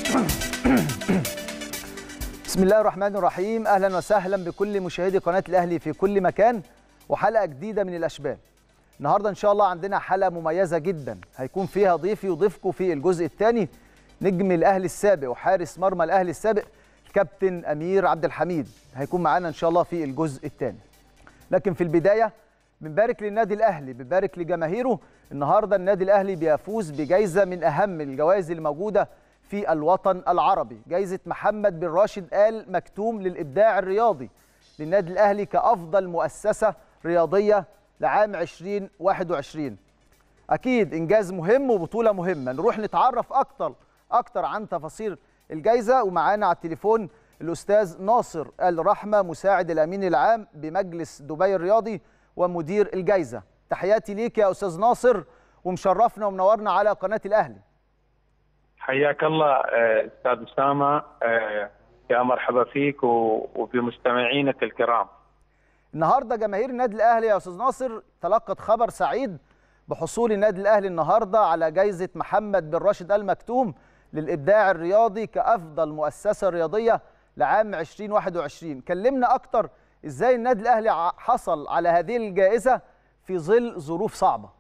بسم الله الرحمن الرحيم اهلا وسهلا بكل مشاهدي قناه الاهلي في كل مكان وحلقه جديده من الاشبال النهارده ان شاء الله عندنا حلقه مميزه جدا هيكون فيها ضيفي وضيفكم في الجزء الثاني نجم الاهلي السابق وحارس مرمى الاهلي السابق الكابتن امير عبد الحميد هيكون معانا ان شاء الله في الجزء الثاني لكن في البدايه بنبارك للنادي الاهلي بنبارك لجماهيره النهارده النادي الاهلي بيفوز بجائزه من اهم الجوائز اللي موجوده في الوطن العربي جائزه محمد بن راشد ال مكتوم للابداع الرياضي للنادي الاهلي كافضل مؤسسه رياضيه لعام 2021 اكيد انجاز مهم وبطوله مهمه نروح نتعرف اكتر اكتر عن تفاصيل الجائزه ومعانا على التليفون الاستاذ ناصر الرحمه مساعد الامين العام بمجلس دبي الرياضي ومدير الجائزه تحياتي ليك يا استاذ ناصر ومشرفنا ومنورنا على قناه الاهلي حياك الله استاذ اسامه يا مرحبا فيك وبمستمعينك الكرام النهارده جماهير النادي الاهلي يا استاذ ناصر تلقت خبر سعيد بحصول النادي الاهلي النهارده على جائزه محمد بن راشد ال مكتوم للابداع الرياضي كافضل مؤسسه رياضيه لعام 2021 كلمنا اكتر ازاي النادي الاهلي حصل على هذه الجائزه في ظل ظروف صعبه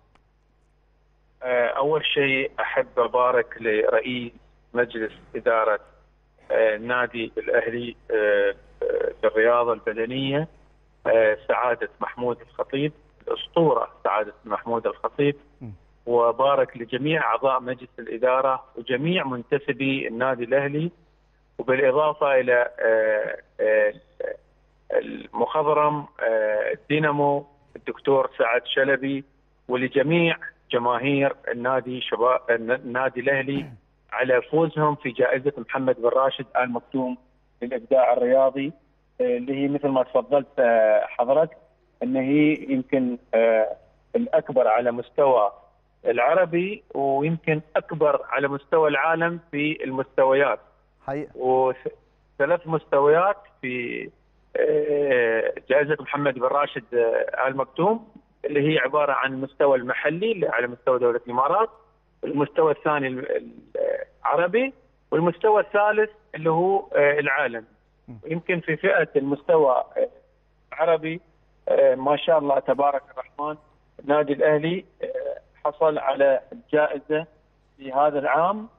اول شيء احب ابارك لرئيس مجلس اداره النادي الاهلي للرياضه البدنيه سعاده محمود الخطيب الاسطوره سعاده محمود الخطيب وبارك لجميع اعضاء مجلس الاداره وجميع منتسبي النادي الاهلي وبالاضافه الى المخضرم الدينامو الدكتور سعد شلبي ولجميع جماهير النادي شباب النادي الاهلي على فوزهم في جائزه محمد بن راشد ال مكتوم للابداع الرياضي اللي هي مثل ما تفضلت حضرتك ان هي يمكن الاكبر على مستوى العربي ويمكن اكبر على مستوى العالم في المستويات حقيقة وثلاث مستويات في جائزه محمد بن راشد ال مكتوم اللي هي عباره عن المستوى المحلي اللي على مستوى دوله الامارات المستوى الثاني العربي والمستوى الثالث اللي هو العالم يمكن في فئه المستوى العربي ما شاء الله تبارك الرحمن النادي الاهلي حصل على الجائزه في هذا العام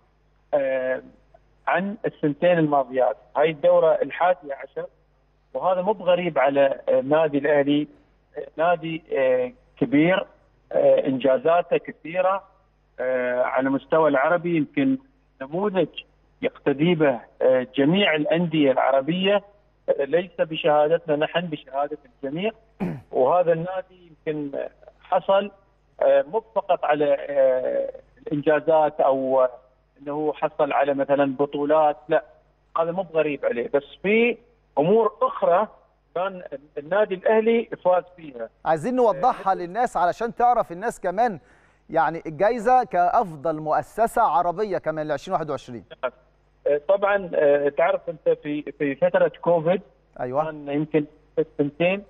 عن السنتين الماضيات هاي الدوره الحادية عشر وهذا مو بغريب على النادي الاهلي نادي كبير انجازاته كثيره على مستوى العربي يمكن نموذج يقتدي به جميع الانديه العربيه ليس بشهادتنا نحن بشهاده الجميع وهذا النادي يمكن حصل مو فقط على الانجازات او انه حصل على مثلا بطولات لا هذا مو بغريب عليه بس في امور اخرى كان النادي الاهلي فاز فيها عايزين نوضحها للناس علشان تعرف الناس كمان يعني الجائزه كافضل مؤسسه عربيه كمان ل 2021 طبعا تعرف انت في في فتره كوفيد ايوه كان يمكن سنتين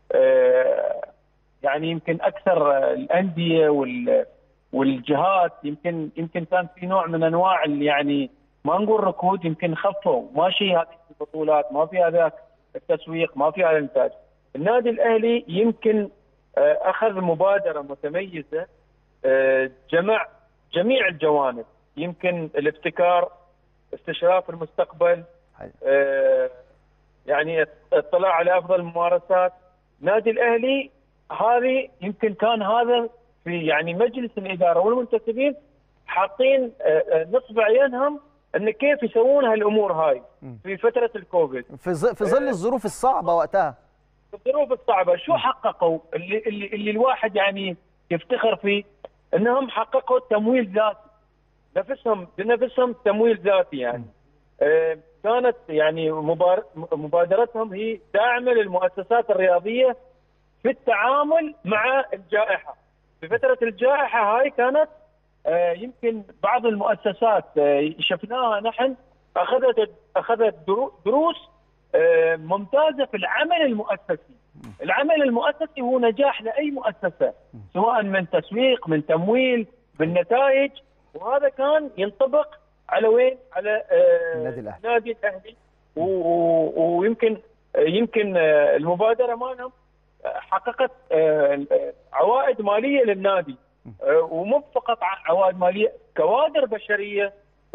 يعني يمكن اكثر الانديه والجهات يمكن يمكن كان في نوع من انواع يعني ما نقول ركود يمكن خفوا ماشي هذه البطولات ما في هذاك التسويق ما في هذا الانتاج النادي الاهلي يمكن اخذ مبادره متميزه جمع جميع الجوانب يمكن الابتكار استشراف المستقبل يعني اطلاع على افضل الممارسات نادي الاهلي هذه يمكن كان هذا في يعني مجلس الاداره والمنتسبين حاطين نصب عينهم ان كيف يسوون هالامور هاي في فتره الكوفيد في في ظل الظروف الصعبه وقتها الظروف الصعبه شو حققوا اللي اللي, اللي الواحد يعني يفتخر فيه انهم حققوا تمويل ذاتي نفسهم بنفسهم تمويل ذاتي يعني آه كانت يعني مبار... مبادرتهم هي داعمه للمؤسسات الرياضيه في التعامل مع الجائحه في فتره الجائحه هاي كانت آه يمكن بعض المؤسسات آه شفناها نحن اخذت اخذت دروس آه ممتازه في العمل المؤسسي العمل المؤسسي هو نجاح لاي مؤسسه سواء من تسويق من تمويل من نتائج وهذا كان ينطبق على وين؟ على آه، النادي الأهلي. النادي الاهلي و- و- ويمكن يمكن آه، المبادره مالهم آه، حققت آه، عوائد ماليه للنادي آه، ومو فقط ع- عوائد ماليه كوادر بشريه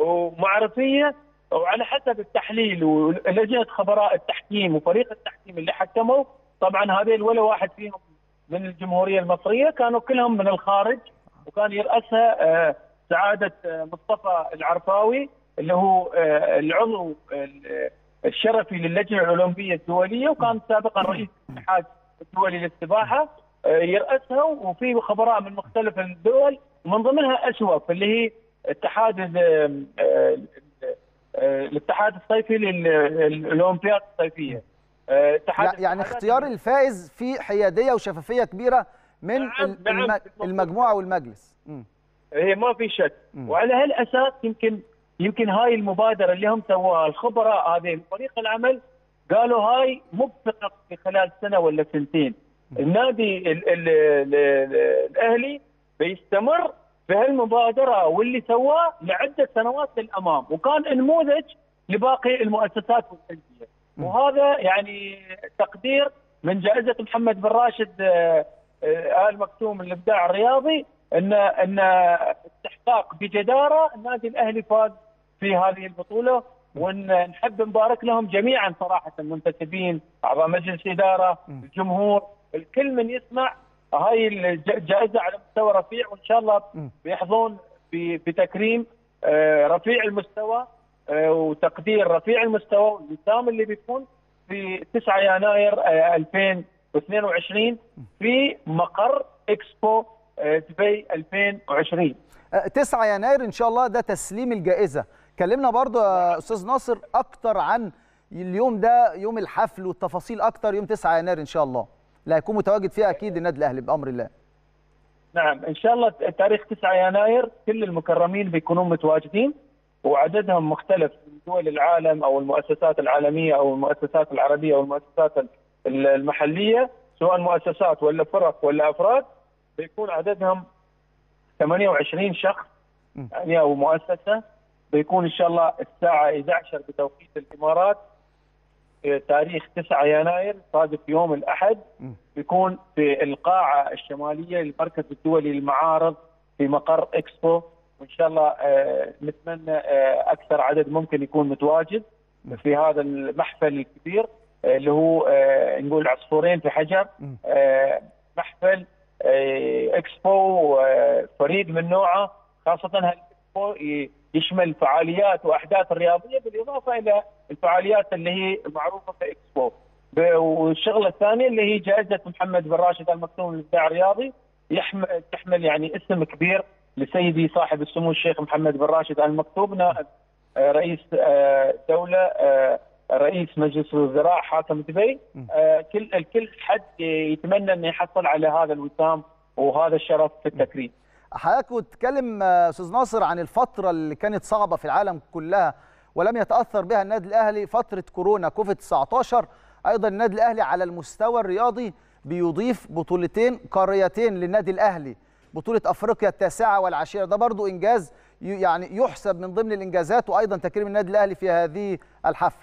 ومعرفيه وعلى حسب التحليل ولجنه خبراء التحكيم وفريق التحكيم اللي حكموا طبعا هذيل ولا واحد فيهم من الجمهوريه المصريه كانوا كلهم من الخارج وكان يرأسها آه، سعاده آه، مصطفى العرفاوي اللي هو آه، العضو ال- الشرفي للجنه الاولمبيه الدوليه وكان سابقا رئيس الاتحاد الدولي للسباحه آه، يرأسها وفي خبراء من مختلف الدول ومن ضمنها اشوف اللي هي اتحاد ال- آه، آه، الاتحاد الصيفي للاولمبياد الصيفيه آه، اتحاد لا، يعني الاتحادات اختيار الفائز في حياديه وشفافيه كبيره من نعم، ال- نعم، الم- بالضبط. المجموعه والمجلس مم. هي ما في شك مم. وعلى هالاساس يمكن يمكن هاي المبادره اللي هم سووها الخبراء هذين فريق العمل قالوا هاي مو فقط في خلال سنه ولا سنتين النادي ال ال ال ال الاهلي بيستمر في هالمبادره واللي سواه لعده سنوات للامام وكان نموذج لباقي المؤسسات والانديه وهذا يعني تقدير من جائزه محمد بن راشد آه، آه، ال مكتوم الابداع الرياضي ان ان استحقاق بجداره النادي الاهلي فاز في هذه البطوله وان نحب نبارك لهم جميعا صراحه المنتسبين اعضاء مجلس اداره الجمهور الكل من يسمع هاي الجائزه على مستوى رفيع وان شاء الله مم. بيحظون ب- بتكريم آه، رفيع المستوى آه، وتقدير رفيع المستوى والوسام اللي بيكون في 9 يناير آه، 2022 في مقر اكسبو آه، دبي 2020 آه، 9 يناير ان شاء الله ده تسليم الجائزه كلمنا برضو يا استاذ ناصر اكتر عن اليوم ده يوم الحفل والتفاصيل اكتر يوم 9 يناير ان شاء الله اللي هيكون متواجد فيها اكيد النادي الاهلي بامر الله نعم ان شاء الله تاريخ 9 يناير كل المكرمين بيكونون متواجدين وعددهم مختلف من دول العالم او المؤسسات العالميه او المؤسسات العربيه او المؤسسات ال- المحليه سواء مؤسسات ولا فرق ولا افراد بيكون عددهم 28 شخص م. يعني او مؤسسه بيكون ان شاء الله الساعه 11 بتوقيت الامارات في تاريخ 9 يناير صادف يوم الاحد م. بيكون في القاعه الشماليه للمركز الدولي للمعارض في مقر اكسبو وان شاء الله آه، نتمنى آه، اكثر عدد ممكن يكون متواجد في هذا المحفل الكبير آه، اللي هو آه، نقول عصفورين في حجر م. آه، محفل آه، اكسبو آه، فريد من نوعه خاصه هالاكسبو ي- يشمل فعاليات واحداث رياضيه بالاضافه الى الفعاليات اللي هي معروفه في اكسبو ب- والشغله الثانيه اللي هي جائزه محمد بن راشد المكتوم للابداع الرياضي يحمل تحمل يعني اسم كبير لسيدي صاحب السمو الشيخ محمد بن راشد المكتوب نائب آه، رئيس آه، دوله آه، رئيس مجلس الوزراء حاكم دبي آه، كل الكل حد يتمنى انه يحصل على هذا الوسام وهذا الشرف في التكريم. حضرتك بتتكلم آه، استاذ ناصر عن الفتره اللي كانت صعبه في العالم كلها ولم يتاثر بها النادي الاهلي فتره كورونا كوفيد 19 ايضا النادي الاهلي على المستوى الرياضي بيضيف بطولتين قاريتين للنادي الاهلي بطوله افريقيا التاسعه والعاشره ده برضو انجاز ي- يعني يحسب من ضمن الانجازات وايضا تكريم النادي الاهلي في هذه الحفل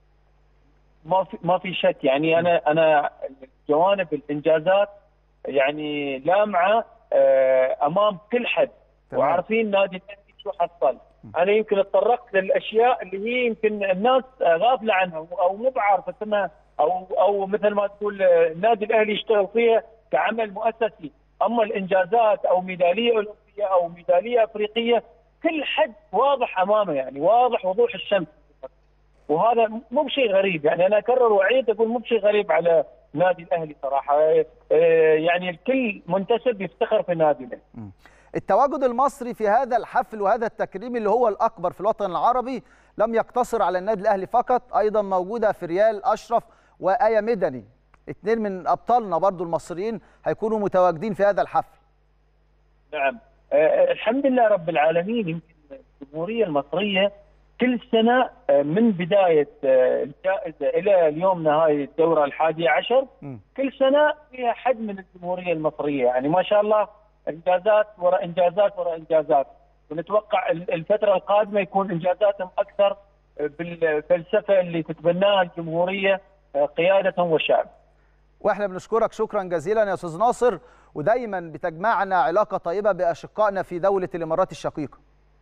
ما في ما في شك يعني انا انا جوانب الانجازات يعني لامعه آه، امام كل حد تمام. وعارفين نادي الاهلي شو حصل. انا يمكن اتطرقت للاشياء اللي هي يمكن الناس آه، غافله عنها او مو بعارفه اسمها او او مثل ما تقول آه، النادي الاهلي يشتغل فيها كعمل مؤسسي، اما الانجازات او ميداليه اولمبيه او ميداليه افريقيه كل حد واضح امامه يعني واضح وضوح الشمس. وهذا مو بشيء غريب يعني انا اكرر واعيد اقول مو بشيء غريب على نادي الاهلي صراحه آه، يعني الكل منتسب يفتخر في نادي الاهلي التواجد المصري في هذا الحفل وهذا التكريم اللي هو الأكبر في الوطن العربي لم يقتصر على النادي الأهلي فقط أيضا موجودة في ريال أشرف وآية مدني اثنين من أبطالنا برضو المصريين هيكونوا متواجدين في هذا الحفل نعم آه، الحمد لله رب العالمين يمكن الجمهوريه المصريه كل سنه آه، من بدايه آه، الجائزه الى اليوم نهايه الدوره الحادية عشر مم. كل سنه فيها حد من الجمهوريه المصريه يعني ما شاء الله انجازات وراء انجازات وراء انجازات ونتوقع الفتره القادمه يكون انجازاتهم اكثر بالفلسفه اللي تتبناها الجمهوريه قياده وشعب. واحنا بنشكرك شكرا جزيلا يا استاذ ناصر ودايما بتجمعنا علاقه طيبه باشقائنا في دوله الامارات الشقيقه.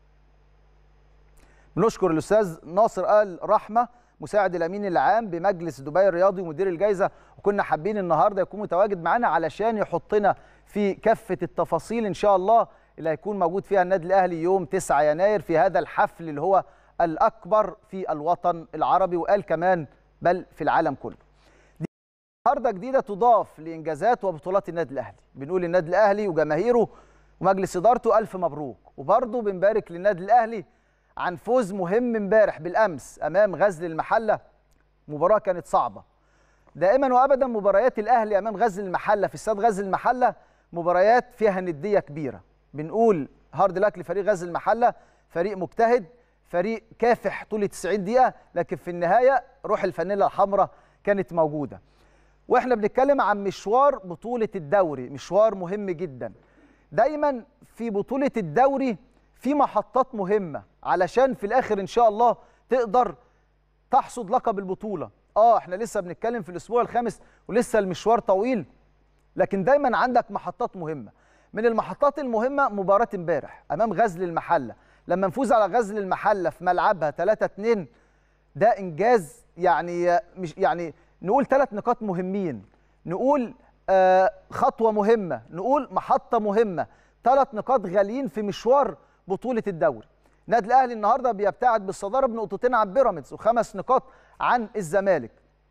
بنشكر الاستاذ ناصر ال رحمه مساعد الامين العام بمجلس دبي الرياضي ومدير الجائزه وكنا حابين النهارده يكون متواجد معانا علشان يحطنا في كافه التفاصيل ان شاء الله اللي هيكون موجود فيها النادي الاهلي يوم 9 يناير في هذا الحفل اللي هو الاكبر في الوطن العربي وقال كمان بل في العالم كله. دي النهارده جديده تضاف لانجازات وبطولات النادي الاهلي، بنقول النادي الاهلي وجماهيره ومجلس ادارته الف مبروك وبرضه بنبارك للنادي الاهلي عن فوز مهم امبارح بالامس امام غزل المحله مباراه كانت صعبه دائما وابدا مباريات الاهلي امام غزل المحله في استاد غزل المحله مباريات فيها نديه كبيره بنقول هارد لك لفريق غزل المحله فريق مجتهد فريق كافح طول 90 دقيقه لكن في النهايه روح الفانيلا الحمراء كانت موجوده واحنا بنتكلم عن مشوار بطوله الدوري مشوار مهم جدا دايما في بطوله الدوري في محطات مهمه علشان في الاخر ان شاء الله تقدر تحصد لقب البطوله اه احنا لسه بنتكلم في الاسبوع الخامس ولسه المشوار طويل لكن دايما عندك محطات مهمه من المحطات المهمه مباراه امبارح امام غزل المحله لما نفوز على غزل المحله في ملعبها 3 2 ده انجاز يعني مش يعني نقول ثلاث نقاط مهمين نقول آه خطوه مهمه نقول محطه مهمه ثلاث نقاط غاليين في مشوار بطوله الدوري النادي الاهلي النهارده بيبتعد بالصداره بنقطتين عن بيراميدز وخمس نقاط عن الزمالك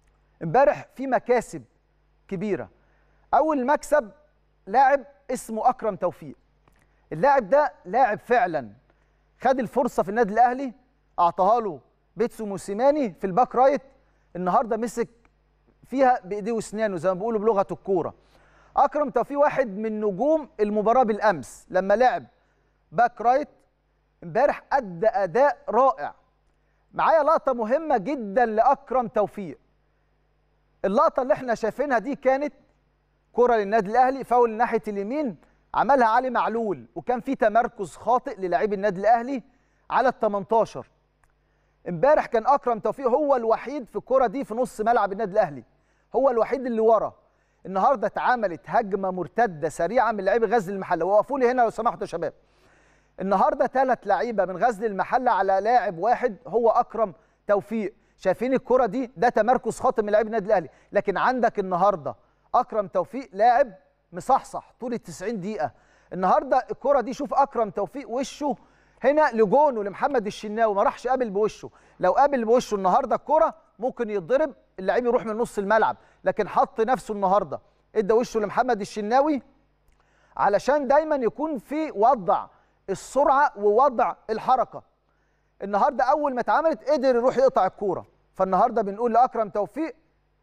امبارح في مكاسب كبيره اول مكسب لاعب اسمه اكرم توفيق اللاعب ده لاعب فعلا خد الفرصه في النادي الاهلي اعطاها له بيتسو موسيماني في الباك رايت النهارده مسك فيها بايديه واسنانه زي ما بيقولوا بلغه الكوره اكرم توفيق واحد من نجوم المباراه بالامس لما لعب باك رايت امبارح ادى اداء رائع معايا لقطه مهمه جدا لاكرم توفيق اللقطه اللي احنا شايفينها دي كانت كره للنادي الاهلي فاول ناحيه اليمين عملها علي معلول وكان في تمركز خاطئ للاعبي النادي الاهلي على ال 18 امبارح كان اكرم توفيق هو الوحيد في الكره دي في نص ملعب النادي الاهلي هو الوحيد اللي ورا النهارده اتعملت هجمه مرتده سريعه من لاعبي غزل المحله وقفوا لي هنا لو سمحتوا يا شباب النهارده ثلاث لعيبه من غزل المحله على لاعب واحد هو اكرم توفيق شايفين الكره دي ده تمركز خاطئ من لاعبي النادي الاهلي لكن عندك النهارده اكرم توفيق لاعب مصحصح طول ال 90 دقيقه النهارده الكره دي شوف اكرم توفيق وشه هنا لجونه لمحمد الشناوي ما راحش قابل بوشه لو قابل بوشه النهارده الكره ممكن يتضرب اللعيب يروح من نص الملعب لكن حط نفسه النهارده ادى وشه لمحمد الشناوي علشان دايما يكون في وضع السرعه ووضع الحركه النهارده اول ما اتعملت قدر يروح يقطع الكوره فالنهارده بنقول لاكرم توفيق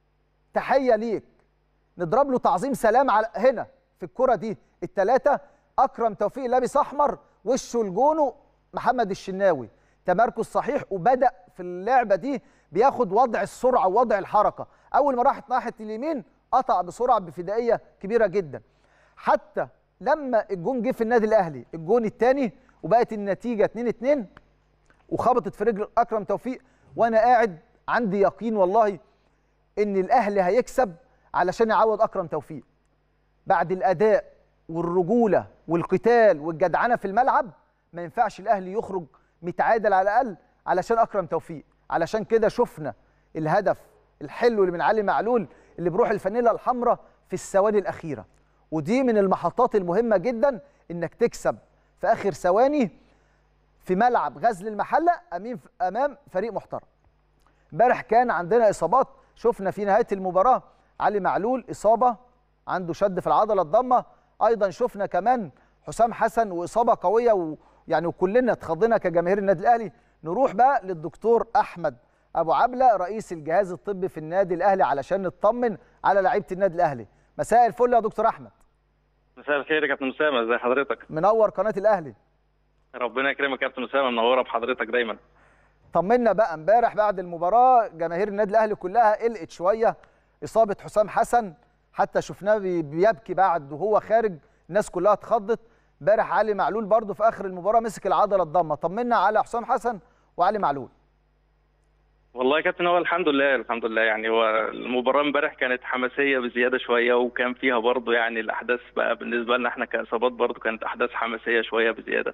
تحيه ليك نضرب له تعظيم سلام على هنا في الكره دي الثلاثه اكرم توفيق لابس احمر وشه لجونه محمد الشناوي تمركز صحيح وبدا في اللعبه دي بياخد وضع السرعه ووضع الحركه اول ما راحت ناحيه اليمين قطع بسرعه بفدائيه كبيره جدا حتى لما الجون جه في النادي الاهلي الجون الثاني وبقت النتيجه 2 2 وخبطت في رجل اكرم توفيق وانا قاعد عندي يقين والله ان الاهلي هيكسب علشان يعوض اكرم توفيق بعد الاداء والرجوله والقتال والجدعنه في الملعب ما ينفعش الاهلي يخرج متعادل على الاقل علشان اكرم توفيق علشان كده شفنا الهدف الحلو اللي من علي معلول اللي بروح الفانيلا الحمراء في الثواني الاخيره ودي من المحطات المهمه جدا انك تكسب في اخر ثواني في ملعب غزل المحله امام فريق محترم امبارح كان عندنا اصابات شفنا في نهايه المباراه علي معلول اصابه عنده شد في العضله الضمه ايضا شفنا كمان حسام حسن واصابه قويه ويعني وكلنا اتخضينا كجماهير النادي الاهلي نروح بقى للدكتور احمد ابو عبله رئيس الجهاز الطبي في النادي الاهلي علشان نطمن على لعيبه النادي الاهلي مساء الفل يا دكتور احمد مساء الخير يا كابتن اسامه ازي حضرتك منور قناه الاهلي ربنا يكرمك يا كابتن اسامه منوره بحضرتك دايما طمنا بقى امبارح بعد المباراه جماهير النادي الاهلي كلها قلقت شويه اصابه حسام حسن حتى شفناه بيبكي بعد وهو خارج الناس كلها اتخضت امبارح علي معلول برضو في اخر المباراه مسك العضله الضمه طمنا على حسام حسن وعلي معلول والله يا كابتن هو الحمد لله الحمد لله يعني هو المباراه امبارح كانت حماسيه بزياده شويه وكان فيها برضه يعني الاحداث بقى بالنسبه لنا احنا كاصابات برضه كانت احداث حماسيه شويه بزياده.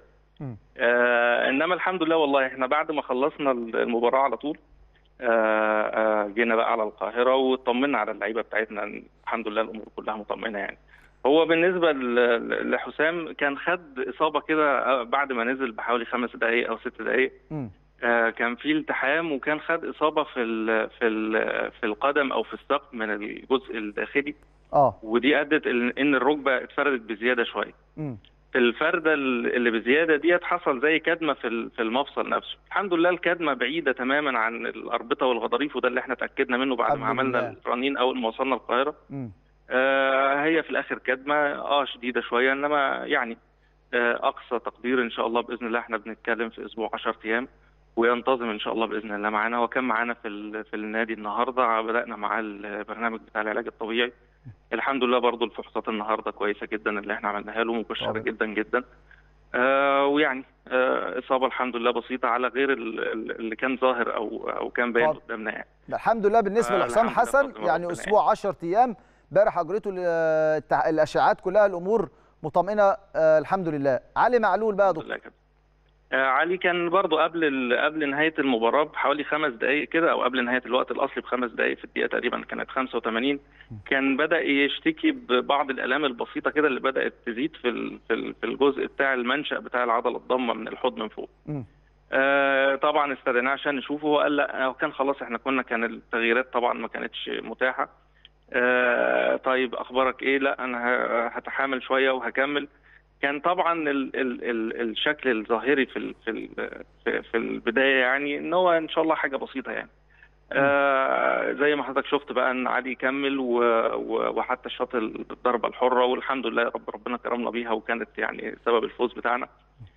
آه انما الحمد لله والله احنا بعد ما خلصنا المباراه على طول آه آه جينا بقى على القاهره وطمنا على اللعيبه بتاعتنا الحمد لله الامور كلها مطمئنه يعني. هو بالنسبه لحسام كان خد اصابه كده بعد ما نزل بحوالي خمس دقائق او ست دقائق آه كان في التحام وكان خد اصابه في ال في ال في القدم او في الساق من الجزء الداخلي اه ودي ادت ان الركبه اتفردت بزياده شويه في الفرده اللي بزياده ديت حصل زي كدمه في في المفصل نفسه الحمد لله الكدمه بعيده تماما عن الاربطه والغضاريف وده اللي احنا اتاكدنا منه بعد ما عملنا الرنين اول ما وصلنا القاهره آه هي في الاخر كدمه اه شديده شويه انما يعني آه اقصى تقدير ان شاء الله باذن الله احنا بنتكلم في اسبوع 10 ايام وينتظم ان شاء الله باذن الله معانا وكان معانا في في النادي النهارده بدانا معاه البرنامج بتاع العلاج الطبيعي الحمد لله برضو الفحوصات النهارده كويسه جدا اللي احنا عملناها له مبشره جدا جدا آه ويعني آه اصابه الحمد لله بسيطه على غير اللي كان ظاهر او او كان باين قدامنا يعني الحمد لله بالنسبه لحسام حسن يعني اسبوع 10 ايام امبارح اجريته الاشعاعات كلها الامور مطمئنه آه الحمد لله علي معلول بقى دكتور آه علي كان برضو قبل قبل نهايه المباراه بحوالي خمس دقائق كده او قبل نهايه الوقت الاصلي بخمس دقائق في الدقيقه تقريبا كانت 85 كان بدا يشتكي ببعض الالام البسيطه كده اللي بدات تزيد في في الجزء بتاع المنشا بتاع العضله الضمه من الحوض من فوق. آه طبعا استدعيناه عشان نشوفه هو قال لا كان خلاص احنا كنا كان التغييرات طبعا ما كانتش متاحه. آه طيب اخبارك ايه؟ لا انا هتحامل شويه وهكمل. كان طبعا ال ال ال الشكل الظاهري في ال في ال في, في البدايه يعني ان هو ان شاء الله حاجه بسيطه يعني. آه زي ما حضرتك شفت بقى ان علي يكمل وحتى شاط الضربه الحره والحمد لله رب ربنا كرمنا بيها وكانت يعني سبب الفوز بتاعنا.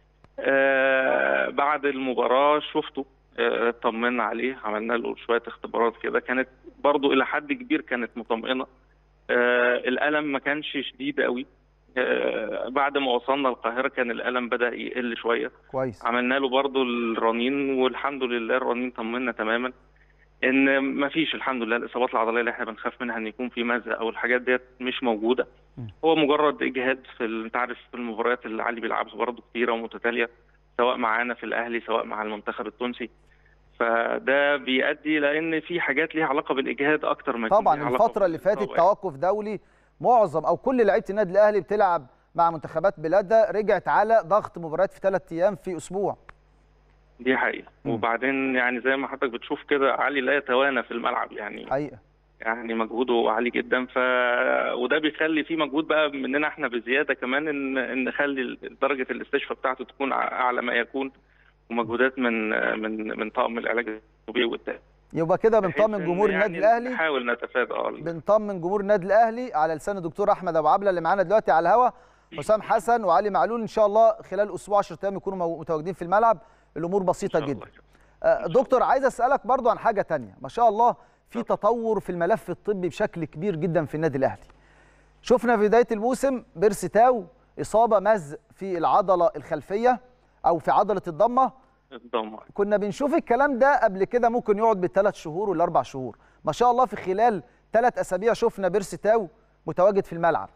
آه بعد المباراه شفته آه طمنا عليه عملنا له شويه اختبارات كده كانت برضو الى حد كبير كانت مطمئنه. آه الالم ما كانش شديد قوي آه بعد ما وصلنا القاهرة كان الألم بدأ يقل شوية كويس عملنا له برضو الرنين والحمد لله الرنين طمنا تماما ان ما فيش الحمد لله الاصابات العضليه اللي احنا بنخاف منها ان يكون في مزق او الحاجات ديت مش موجوده م. هو مجرد اجهاد في انت عارف في المباريات اللي علي بيلعبها برضه كتيره ومتتاليه سواء معانا في الاهلي سواء مع المنتخب التونسي فده بيؤدي لان في حاجات ليها علاقه بالاجهاد اكتر ما طبعا الفتره اللي فاتت توقف دولي معظم او كل لعيبه النادي الاهلي بتلعب مع منتخبات بلادها رجعت على ضغط مباريات في ثلاث ايام في اسبوع دي حقيقه م. وبعدين يعني زي ما حضرتك بتشوف كده علي لا يتوانى في الملعب يعني حقيقه يعني مجهوده عالي جدا ف وده بيخلي في مجهود بقى مننا احنا بزياده كمان ان ان نخلي درجه الاستشفاء بتاعته تكون اعلى ما يكون ومجهودات من من من طاقم العلاج الطبيعي والتأهيل يبقى كده بنطمن جمهور يعني النادي الاهلي نحاول نتفادى اه بنطمن جمهور النادي الاهلي على لسان الدكتور احمد ابو عبله اللي معانا دلوقتي على الهوا حسام حسن وعلي معلول ان شاء الله خلال اسبوع 10 ايام يكونوا متواجدين في الملعب الامور بسيطه جدا آه دكتور عايز اسالك برضو عن حاجه تانية ما شاء الله في تطور في الملف الطبي بشكل كبير جدا في النادي الاهلي شفنا في بدايه الموسم بيرسي تاو اصابه مزق في العضله الخلفيه او في عضله الضمه الضمه كنا بنشوف الكلام ده قبل كده ممكن يقعد بالثلاث شهور والاربع شهور ما شاء الله في خلال ثلاث اسابيع شفنا بيرسي تاو متواجد في الملعب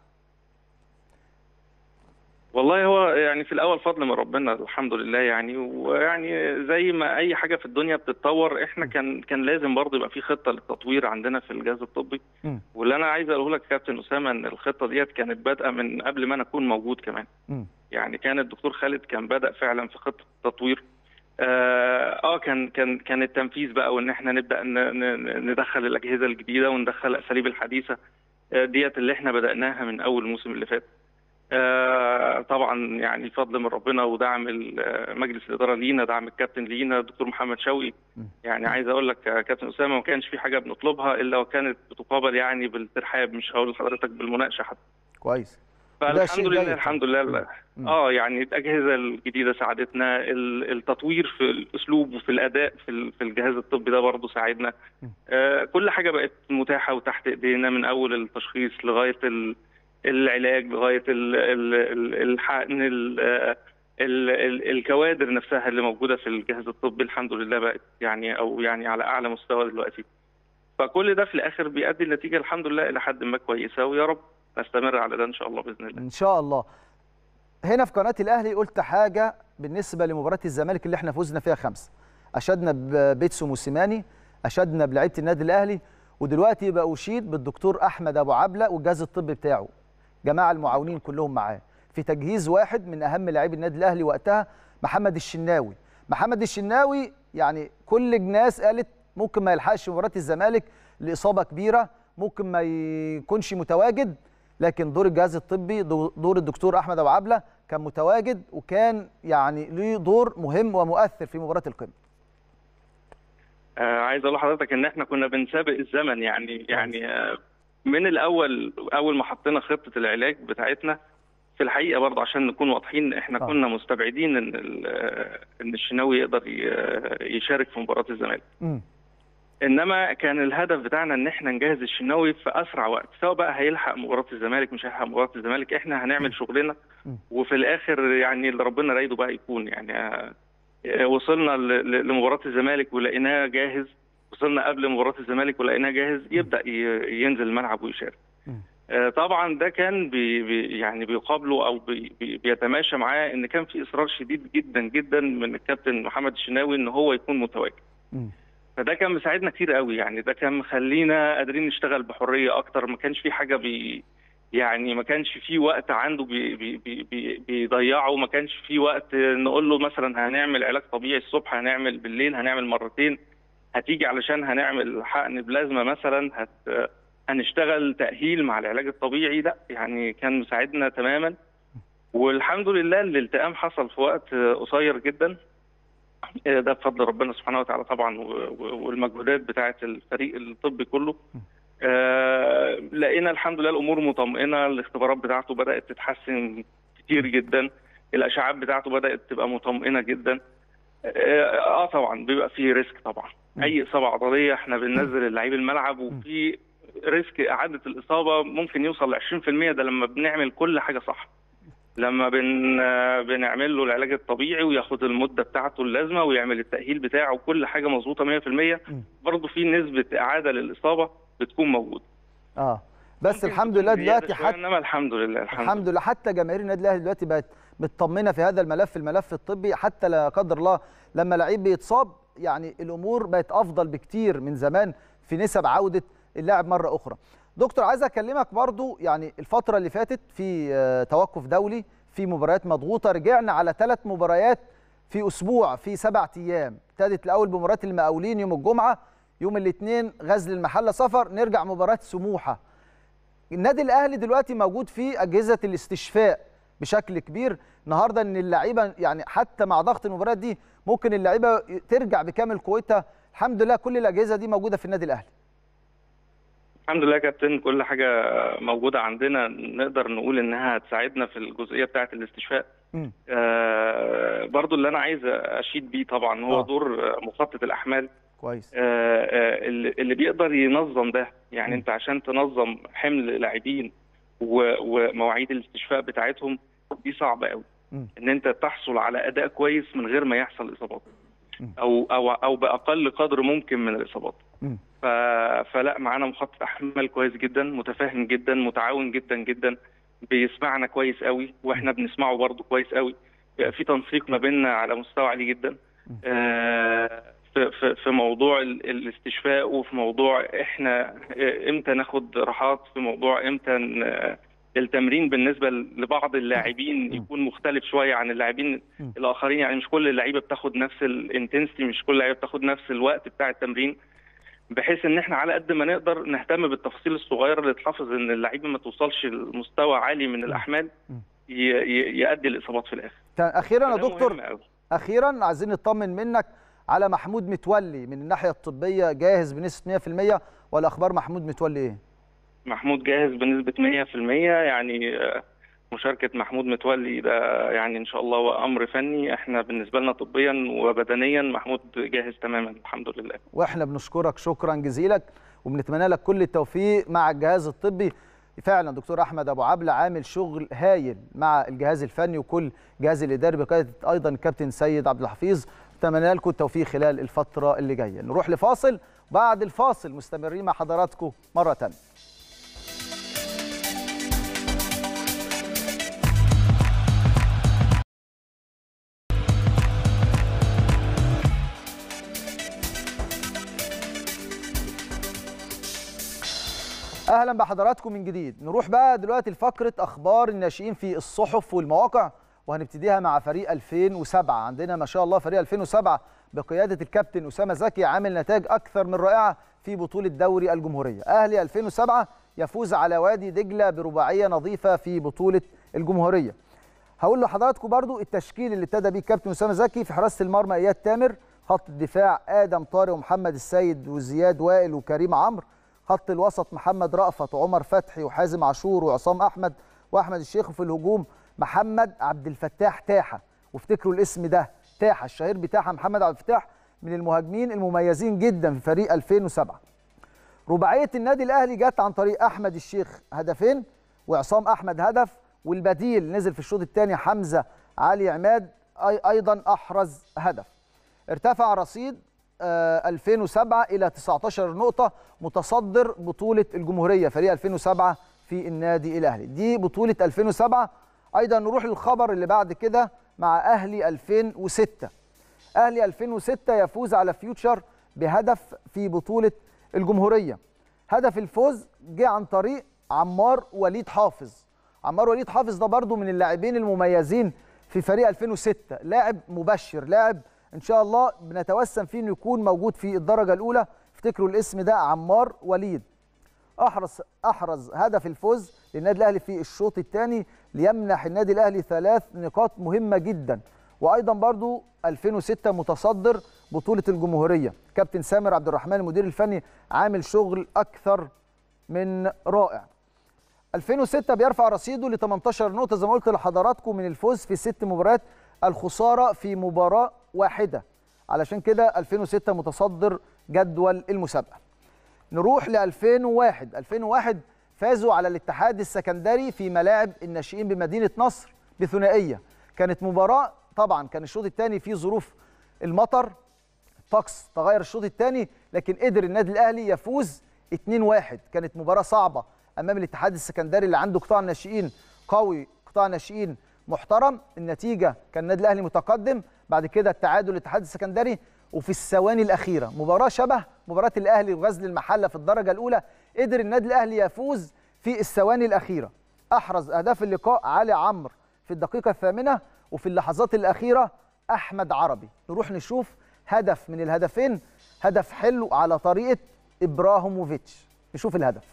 والله هو يعني في الاول فضل من ربنا الحمد لله يعني ويعني زي ما اي حاجه في الدنيا بتتطور احنا كان كان لازم برضه يبقى في خطه للتطوير عندنا في الجهاز الطبي م. واللي انا عايز اقوله لك كابتن اسامه ان الخطه ديت كانت بادئه من قبل ما انا اكون موجود كمان م. يعني كان الدكتور خالد كان بدا فعلا في خطه التطوير اه, آه كان كان كان التنفيذ بقى وان احنا نبدا ندخل الاجهزه الجديده وندخل الاساليب الحديثه آه ديت اللي احنا بداناها من اول الموسم اللي فات آه طبعا يعني فضل من ربنا ودعم مجلس الاداره لينا دعم الكابتن لينا الدكتور محمد شوقي يعني عايز اقول لك يا كابتن اسامه ما كانش في حاجه بنطلبها الا وكانت بتقابل يعني بالترحاب مش هقول لحضرتك بالمناقشه حتى كويس فالحمد لله الحمد لله اه يعني الاجهزه الجديده ساعدتنا التطوير في الاسلوب وفي الاداء في في الجهاز الطبي ده برضه ساعدنا آه كل حاجه بقت متاحه وتحت ايدينا من اول التشخيص لغايه ال العلاج لغايه ال- ال- ال- الحقن ال- ال- ال- الكوادر نفسها اللي موجوده في الجهاز الطبي الحمد لله بقت يعني او يعني على اعلى مستوى دلوقتي فكل ده في الاخر بيؤدي النتيجه الحمد لله الى حد ما كويسه ويا رب نستمر على ده ان شاء الله باذن الله ان شاء الله هنا في قناه الاهلي قلت حاجه بالنسبه لمباراه الزمالك اللي احنا فزنا فيها خمسه اشدنا ببيتسو موسيماني اشدنا بلعيبه النادي الاهلي ودلوقتي بقى اشيد بالدكتور احمد ابو عبله والجهاز الطبي بتاعه جماعه المعاونين كلهم معاه في تجهيز واحد من اهم لاعبي النادي الاهلي وقتها محمد الشناوي محمد الشناوي يعني كل الناس قالت ممكن ما يلحقش مباراه الزمالك لاصابه كبيره ممكن ما يكونش متواجد لكن دور الجهاز الطبي دور الدكتور احمد ابو عبله كان متواجد وكان يعني ليه دور مهم ومؤثر في مباراه القمه آه عايز اقول لحضرتك ان احنا كنا بنسابق الزمن يعني يعني آه من الاول اول ما حطينا خطه العلاج بتاعتنا في الحقيقه برضه عشان نكون واضحين احنا آه. كنا مستبعدين ان ال- آه، ان الشناوي يقدر ي- يشارك في مباراه الزمالك امم انما كان الهدف بتاعنا ان احنا نجهز الشناوي في اسرع وقت سواء بقى هيلحق مباراه الزمالك مش هيلحق مباراه الزمالك احنا هنعمل شغلنا مم. وفي الاخر يعني اللي ربنا رايده بقى يكون يعني آه، آه، وصلنا ل- ل- لمباراه الزمالك ولقيناه جاهز وصلنا قبل مباراه الزمالك ولقيناه جاهز يبدا ي- ينزل الملعب ويشارك مم. آه، طبعا ده كان بي بي يعني بيقابله او بي بي بيتماشى معاه ان كان في اصرار شديد جدا جدا من الكابتن محمد الشناوي ان هو يكون متواجد امم فده كان مساعدنا كتير قوي يعني ده كان مخلينا قادرين نشتغل بحريه اكتر ما كانش في حاجه بي يعني ما كانش في وقت عنده بي بي بي بي بيضيعه ما كانش في وقت نقول له مثلا هنعمل علاج طبيعي الصبح هنعمل بالليل هنعمل مرتين هتيجي علشان هنعمل حقن بلازما مثلا هت هنشتغل تأهيل مع العلاج الطبيعي لا يعني كان مساعدنا تماما والحمد لله الالتئام حصل في وقت قصير جدا ده بفضل ربنا سبحانه وتعالى طبعا و- و- والمجهودات بتاعه الفريق الطبي كله آه، لقينا الحمد لله الامور مطمئنه الاختبارات بتاعته بدات تتحسن كتير جدا الاشعاعات بتاعته بدات تبقى مطمئنه جدا اه آه، طبعا بيبقى فيه ريسك طبعا اي اصابه عضليه احنا بننزل اللعيب الملعب وفي ريسك اعاده الاصابه ممكن يوصل ل 20% ده لما بنعمل كل حاجه صح لما بن آه، بنعمل له العلاج الطبيعي وياخد المده بتاعته اللازمه ويعمل التاهيل بتاعه وكل حاجه مظبوطه 100% برضه في نسبه اعاده للاصابه بتكون موجوده اه بس ممكن الحمد تكون لله زيادة دلوقتي شوية، حتى انما الحمد لله الحمد, الحمد لله حتى جماهير النادي الاهلي دلوقتي بقت مطمنه في هذا الملف الملف الطبي حتى لا قدر الله لما لعيب بيتصاب يعني الامور بقت افضل بكتير من زمان في نسب عوده اللاعب مره اخرى. دكتور عايز اكلمك برضو يعني الفتره اللي فاتت في آه، توقف دولي في مباريات مضغوطه رجعنا على ثلاث مباريات في اسبوع في سبع ايام ابتدت الاول بمباراه المقاولين يوم الجمعه يوم الاثنين غزل المحله سفر نرجع مباراه سموحه النادي الاهلي دلوقتي موجود فيه اجهزه الاستشفاء بشكل كبير النهارده ان اللعيبه يعني حتى مع ضغط المباريات دي ممكن اللعيبه ترجع بكامل قوتها الحمد لله كل الاجهزه دي موجوده في النادي الاهلي الحمد لله يا كابتن كل حاجه موجوده عندنا نقدر نقول انها هتساعدنا في الجزئيه بتاعه الاستشفاء مم. آه برضو اللي انا عايز اشيد بيه طبعا هو آه. دور مخطط الاحمال كويس آه، آه، اللي اللي بيقدر ينظم ده يعني م. انت عشان تنظم حمل لاعبين و- ومواعيد الاستشفاء بتاعتهم دي صعبه قوي م. ان انت تحصل على اداء كويس من غير ما يحصل اصابات م. او او او باقل قدر ممكن من الاصابات م. ف... فلا معانا مخطط احمال كويس جدا متفاهم جدا متعاون جدا جدا بيسمعنا كويس قوي واحنا بنسمعه برضه كويس قوي بيبقى في تنسيق ما بيننا على مستوى عالي جدا آه، في في في موضوع ال- الاستشفاء وفي موضوع احنا آه، امتى ناخد راحات في موضوع امتى ن- التمرين بالنسبه لبعض اللاعبين م. يكون مختلف شويه عن اللاعبين م. الاخرين يعني مش كل اللعيبه بتاخد نفس الانتنسيتي مش كل اللعيبه بتاخد نفس الوقت بتاع التمرين بحيث ان احنا على قد ما نقدر نهتم بالتفاصيل الصغيره اللي تحافظ ان اللعيبه ما توصلش لمستوى عالي من الاحمال م. ي- ي- يؤدي الاصابات في الاخر كان اخيرا يا فده دكتور مهم أوي. اخيرا عايزين نطمن منك على محمود متولي من الناحيه الطبيه جاهز بنسبه 100% ولا اخبار محمود متولي ايه محمود جاهز بنسبة 100% يعني آه، مشاركة محمود متولي ده يعني إن شاء الله هو أمر فني إحنا بالنسبة لنا طبيا وبدنيا محمود جاهز تماما الحمد لله واحنا بنشكرك شكرا جزيلا وبنتمنى لك كل التوفيق مع الجهاز الطبي فعلا دكتور احمد ابو عبله عامل شغل هايل مع الجهاز الفني وكل الجهاز الاداري بقياده ايضا الكابتن سيد عبد الحفيظ اتمنى لكم التوفيق خلال الفتره اللي جايه نروح لفاصل بعد الفاصل مستمرين مع حضراتكم مره ثانيه اهلا بحضراتكم من جديد نروح بقى دلوقتي لفقره اخبار الناشئين في الصحف والمواقع وهنبتديها مع فريق 2007 عندنا ما شاء الله فريق 2007 بقياده الكابتن اسامه زكي عامل نتائج اكثر من رائعه في بطوله دوري الجمهوريه اهلي 2007 يفوز على وادي دجله برباعيه نظيفه في بطوله الجمهوريه هقول لحضراتكم برضو التشكيل اللي ابتدى بيه الكابتن اسامه زكي في حراسه المرمى اياد تامر خط الدفاع ادم طارق ومحمد السيد وزياد وائل وكريم عمرو خط الوسط محمد رأفت وعمر فتحي وحازم عاشور وعصام احمد واحمد الشيخ وفي الهجوم محمد عبد الفتاح تاحه وافتكروا الاسم ده تاحه الشهير بتاعها محمد عبد الفتاح من المهاجمين المميزين جدا في فريق 2007 رباعيه النادي الاهلي جت عن طريق احمد الشيخ هدفين وعصام احمد هدف والبديل نزل في الشوط الثاني حمزه علي عماد أي ايضا احرز هدف ارتفع رصيد 2007 الى 19 نقطه متصدر بطوله الجمهوريه فريق 2007 في النادي الاهلي دي بطوله 2007 ايضا نروح للخبر اللي بعد كده مع اهلي 2006 اهلي 2006 يفوز على فيوتشر بهدف في بطوله الجمهوريه هدف الفوز جه عن طريق عمار وليد حافظ عمار وليد حافظ ده برضو من اللاعبين المميزين في فريق 2006 لاعب مبشر لاعب ان شاء الله بنتوسم فيه انه يكون موجود في الدرجه الاولى افتكروا الاسم ده عمار وليد احرز احرز هدف الفوز للنادي الاهلي في الشوط الثاني ليمنح النادي الاهلي ثلاث نقاط مهمه جدا وايضا برضو 2006 متصدر بطوله الجمهوريه كابتن سامر عبد الرحمن المدير الفني عامل شغل اكثر من رائع 2006 بيرفع رصيده ل 18 نقطه زي ما قلت لحضراتكم من الفوز في ست مباريات الخساره في مباراه واحده علشان كده 2006 متصدر جدول المسابقه نروح ل 2001 2001 فازوا على الاتحاد السكندري في ملاعب الناشئين بمدينه نصر بثنائيه كانت مباراه طبعا كان الشوط الثاني فيه ظروف المطر الطقس تغير الشوط الثاني لكن قدر النادي الاهلي يفوز 2-1 كانت مباراه صعبه امام الاتحاد السكندري اللي عنده قطاع ناشئين قوي قطاع ناشئين محترم النتيجه كان النادي الاهلي متقدم بعد كده التعادل الاتحاد السكندري وفي الثواني الاخيره مباراه شبه مباراه الاهلي وغزل المحله في الدرجه الاولى قدر النادي الاهلي يفوز في الثواني الاخيره احرز اهداف اللقاء علي عمرو في الدقيقه الثامنه وفي اللحظات الاخيره احمد عربي نروح نشوف هدف من الهدفين هدف حلو على طريقه ابراهيموفيتش نشوف الهدف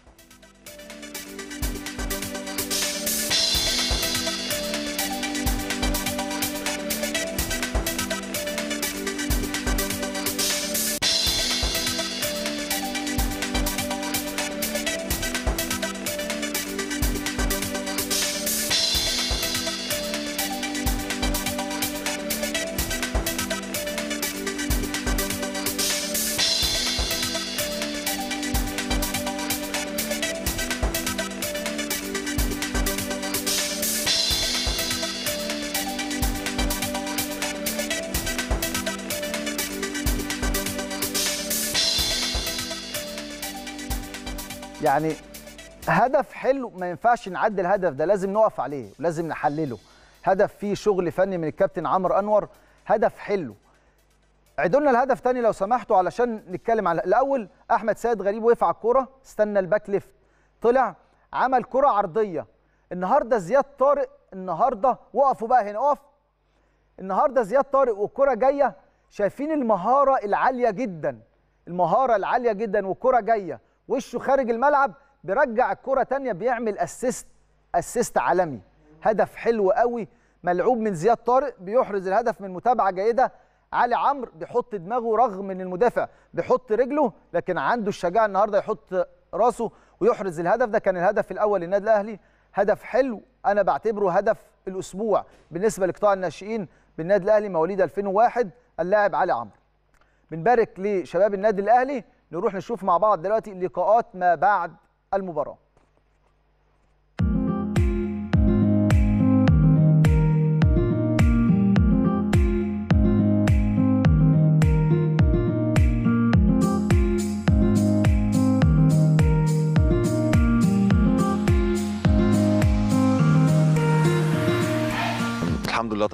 يعني هدف حلو ما ينفعش نعدي الهدف ده لازم نقف عليه ولازم نحلله هدف فيه شغل فني من الكابتن عمرو انور هدف حلو عيدوا لنا الهدف تاني لو سمحتوا علشان نتكلم على الاول احمد سيد غريب وقف على الكوره استنى الباك ليفت طلع عمل كره عرضيه النهارده زياد طارق النهارده وقفوا بقى هنا اقف النهارده زياد طارق والكره جايه شايفين المهاره العاليه جدا المهاره العاليه جدا والكره جايه وشه خارج الملعب بيرجع الكره تانية بيعمل اسيست اسيست عالمي هدف حلو قوي ملعوب من زياد طارق بيحرز الهدف من متابعه جيده علي عمرو بيحط دماغه رغم ان المدافع بيحط رجله لكن عنده الشجاعه النهارده يحط راسه ويحرز الهدف ده كان الهدف الاول للنادي الاهلي هدف حلو انا بعتبره هدف الاسبوع بالنسبه لقطاع الناشئين بالنادي الاهلي مواليد 2001 اللاعب علي عمرو بنبارك لشباب النادي الاهلي نروح نشوف مع بعض دلوقتي لقاءات ما بعد المباراه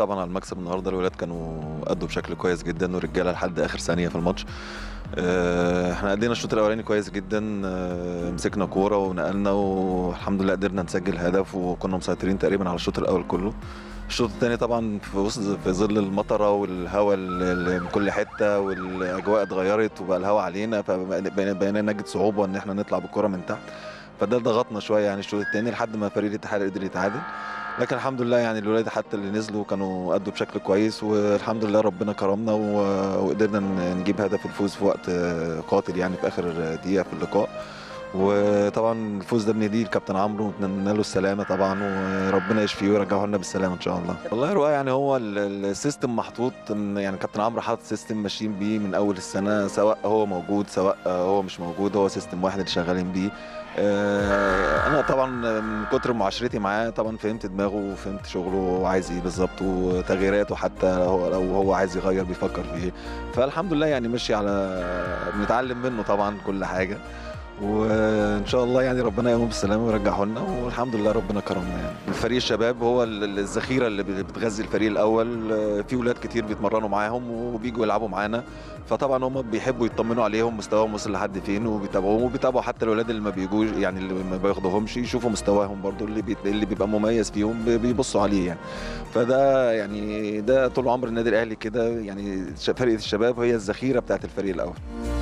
طبعا على المكسب النهارده الولاد كانوا أدوا بشكل كويس جدا والرجاله لحد اخر ثانيه في الماتش آه، احنا ادينا الشوط الاولاني كويس جدا آه، مسكنا كوره ونقلنا والحمد لله قدرنا نسجل هدف وكنا مسيطرين تقريبا على الشوط الاول كله الشوط الثاني طبعا في وسط في ظل المطره والهواء اللي من كل حته والاجواء اتغيرت وبقى الهواء علينا فبقينا نجد صعوبه ان احنا نطلع بالكره من تحت فده ضغطنا شويه يعني الشوط الثاني لحد ما فريق الاتحاد قدر يتعادل لكن الحمد لله يعني الولاد حتى اللي نزلوا كانوا أدوا بشكل كويس والحمد لله ربنا كرمنا و- وقدرنا ن- نجيب هدف الفوز في وقت آه، قاتل يعني في آخر دقيقة في اللقاء وطبعا الفوز ده بنديه لكابتن عمرو ونتمنى له السلامة طبعا وربنا يشفيه ويرجعه لنا بالسلامة إن شاء الله. والله رؤى يعني هو ال- ال- السيستم محطوط إن- يعني كابتن عمرو حاطط سيستم ماشيين بيه من أول السنة سواء هو موجود سواء هو مش موجود هو سيستم واحد اللي شغالين بيه آه، انا طبعا من كتر معاشرتي معاه طبعا فهمت دماغه وفهمت شغله وهو عايز ايه بالظبط وتغييراته حتى لو هو لو هو عايز يغير بيفكر في ايه فالحمد لله يعني ماشي على بنتعلم منه طبعا كل حاجه وان شاء الله يعني ربنا يقوم بالسلامه ويرجعه لنا والحمد لله ربنا كرمنا يعني فريق الشباب هو ال- ال- الذخيره اللي بتغذي الفريق الاول آه، في ولاد كتير بيتمرنوا معاهم وبيجوا يلعبوا معانا فطبعا هم بيحبوا يطمنوا عليهم مستواهم وصل لحد فين وبيتابعوهم وبيتابعوا حتى الولاد اللي ما بيجوش يعني اللي ما بياخدوهمش يشوفوا مستواهم برضو اللي بي اللي بيبقى مميز فيهم بي- بيبصوا عليه يعني فده يعني ده طول عمر النادي الاهلي كده يعني ش- فرقه الشباب هي الذخيره بتاعت الفريق الاول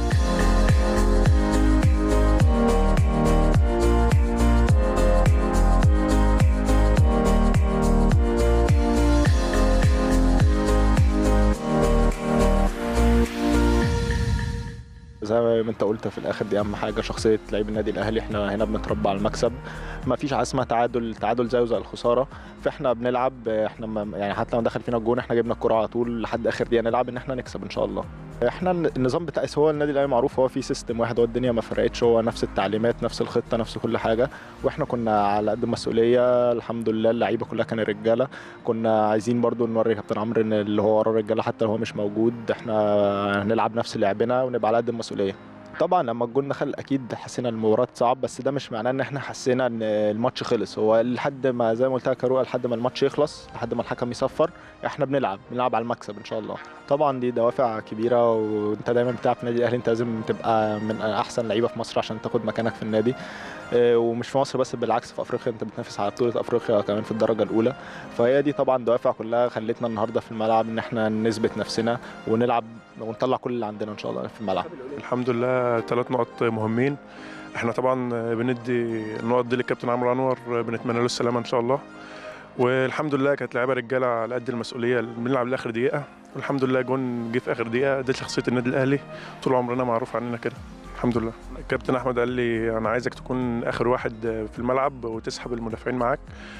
زي ما انت قلت في الاخر دي اهم حاجه شخصيه لعيب النادي الاهلي احنا هنا بنتربى على المكسب ما فيش حاجه اسمها تعادل التعادل زيه زي الخساره فاحنا بنلعب احنا ما يعني حتى لو دخل فينا الجون احنا جبنا الكره على طول لحد اخر دقيقه نلعب ان احنا نكسب ان شاء الله احنا النظام بتاع هو النادي الاهلي معروف هو في سيستم واحد هو الدنيا ما فرقتش هو نفس التعليمات نفس الخطه نفس كل حاجه واحنا كنا على قد المسؤوليه الحمد لله اللعيبه كلها كانوا رجاله كنا عايزين برضو نوري كابتن عمرو ان اللي هو ورا الرجاله حتى لو هو مش موجود احنا هنلعب نفس لعبنا ونبقى على قد المسؤوليه طبعا لما الجول دخل اكيد حسينا المباراه صعب بس ده مش معناه ان احنا حسينا ان الماتش خلص هو لحد ما زي ما قلت لك يا رؤى لحد ما الماتش يخلص لحد ما الحكم يصفر احنا بنلعب بنلعب على المكسب ان شاء الله طبعا دي دوافع كبيره وانت دايما بتلعب في النادي الاهلي انت لازم تبقى من احسن لعيبه في مصر عشان تاخد مكانك في النادي اه، ومش في مصر بس بالعكس في افريقيا انت بتنافس على بطوله افريقيا كمان في الدرجه الاولى فهي دي طبعا دوافع كلها خلتنا النهارده في الملعب ان احنا نثبت نفسنا ونلعب ونطلع كل اللي عندنا ان شاء الله في الملعب الحمد لله ثلاث نقط مهمين احنا طبعا بندي النقط دي للكابتن عمرو انور بنتمنى له السلامه ان شاء الله والحمد لله كانت لعيبه رجاله على قد المسؤوليه بنلعب لاخر دقيقه والحمد لله جون جه في اخر دقيقه ده شخصيه النادي الاهلي طول عمرنا معروف عننا كده الحمد لله الكابتن احمد قال لي انا عايزك تكون اخر واحد في الملعب وتسحب المدافعين معاك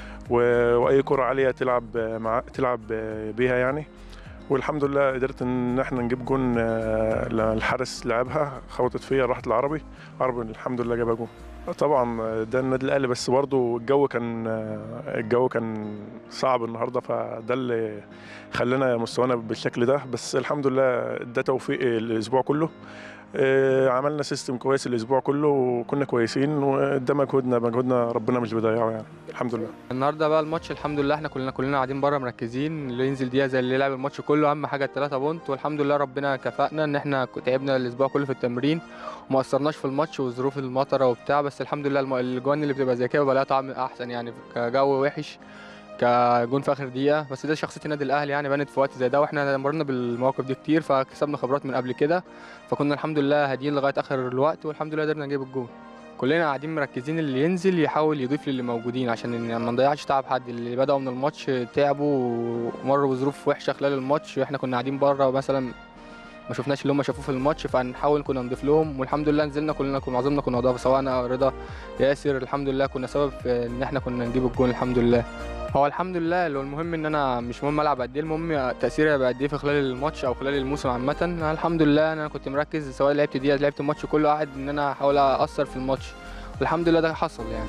و- واي كره عاليه تلعب مع تلعب بيها يعني والحمد لله قدرت ان احنا نجيب جون آه، الحارس لعبها خبطت فيا راحت العربي عربي الحمد لله جابها جون طبعا ده النادي الاهلي بس برضه الجو كان آه، الجو كان صعب النهارده فده اللي خلانا مستوانا بالشكل ده بس الحمد لله ده توفيق الاسبوع كله آه، عملنا سيستم كويس الاسبوع كله وكنا كويسين وده مجهودنا مجهودنا ربنا مش بيضيعه يعني الحمد لله النهارده بقى الماتش الحمد لله احنا كلنا كلنا قاعدين بره مركزين اللي ينزل دقيقه زي اللي لعب الماتش كله اهم حاجه الثلاثه بونت والحمد لله ربنا كفانا ان احنا تعبنا الاسبوع كله في التمرين وما اثرناش في الماتش وظروف المطره وبتاع بس الحمد لله الم- الاجوان اللي بتبقى زي كده بقى لها طعم احسن يعني كجو وحش كجون في اخر دقيقه بس ده شخصيه النادي الاهلي يعني بانت في وقت زي ده واحنا مرنا بالمواقف دي كتير فكسبنا خبرات من قبل كده فكنا الحمد لله هاديين لغايه اخر الوقت والحمد لله قدرنا نجيب الجون كلنا قاعدين مركزين اللي ينزل يحاول يضيف للي موجودين عشان ما نضيعش تعب حد اللي بدأوا من الماتش تعبوا ومروا بظروف وحشه خلال الماتش واحنا كنا قاعدين بره مثلا ما شفناش اللي هم شافوه في الماتش فنحاول كنا نضيف لهم والحمد لله نزلنا كلنا كنا معظمنا كنا اضافه سواء انا رضا ياسر الحمد لله كنا سبب في ان احنا كنا نجيب الجون الحمد لله هو الحمد لله اللي هو المهم ان انا مش مهم العب قد ايه المهم تاثيري هيبقى قد ايه في خلال الماتش او خلال الموسم عامه أنا الحمد لله انا كنت مركز سواء لعبت دقيقه لعبت الماتش كله قاعد ان انا احاول اثر في الماتش والحمد لله ده حصل يعني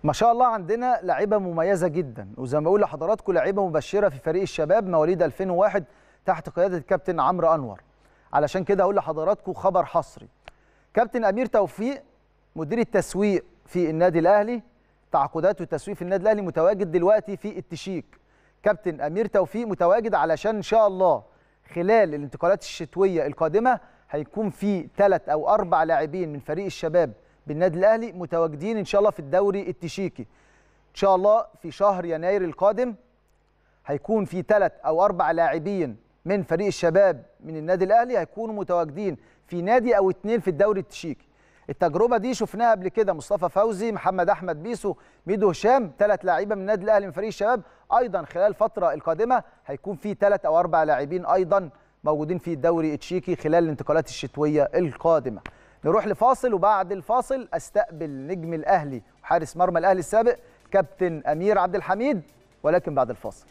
ما شاء الله عندنا لعيبه مميزه جدا وزي ما بقول لحضراتكم لعيبه مبشره في فريق الشباب مواليد 2001 تحت قياده الكابتن عمرو انور علشان كده اقول لحضراتكم خبر حصري كابتن امير توفيق مدير التسويق في النادي الاهلي تعاقدات والتسويق في النادي الاهلي متواجد دلوقتي في التشيك كابتن امير توفيق متواجد علشان ان شاء الله خلال الانتقالات الشتويه القادمه هيكون في ثلاث او اربع لاعبين من فريق الشباب بالنادي الاهلي متواجدين ان شاء الله في الدوري التشيكي ان شاء الله في شهر يناير القادم هيكون في ثلاث او اربع لاعبين من فريق الشباب من النادي الاهلي هيكونوا متواجدين في نادي او اتنين في الدوري التشيكي التجربه دي شفناها قبل كده مصطفى فوزي محمد احمد بيسو ميدو هشام ثلاث لاعيبه من النادي الاهلي من فريق الشباب ايضا خلال الفتره القادمه هيكون في ثلاث او اربع لاعبين ايضا موجودين في الدوري التشيكي خلال الانتقالات الشتويه القادمه نروح لفاصل وبعد الفاصل استقبل نجم الاهلي وحارس مرمى الاهلي السابق كابتن امير عبد الحميد ولكن بعد الفاصل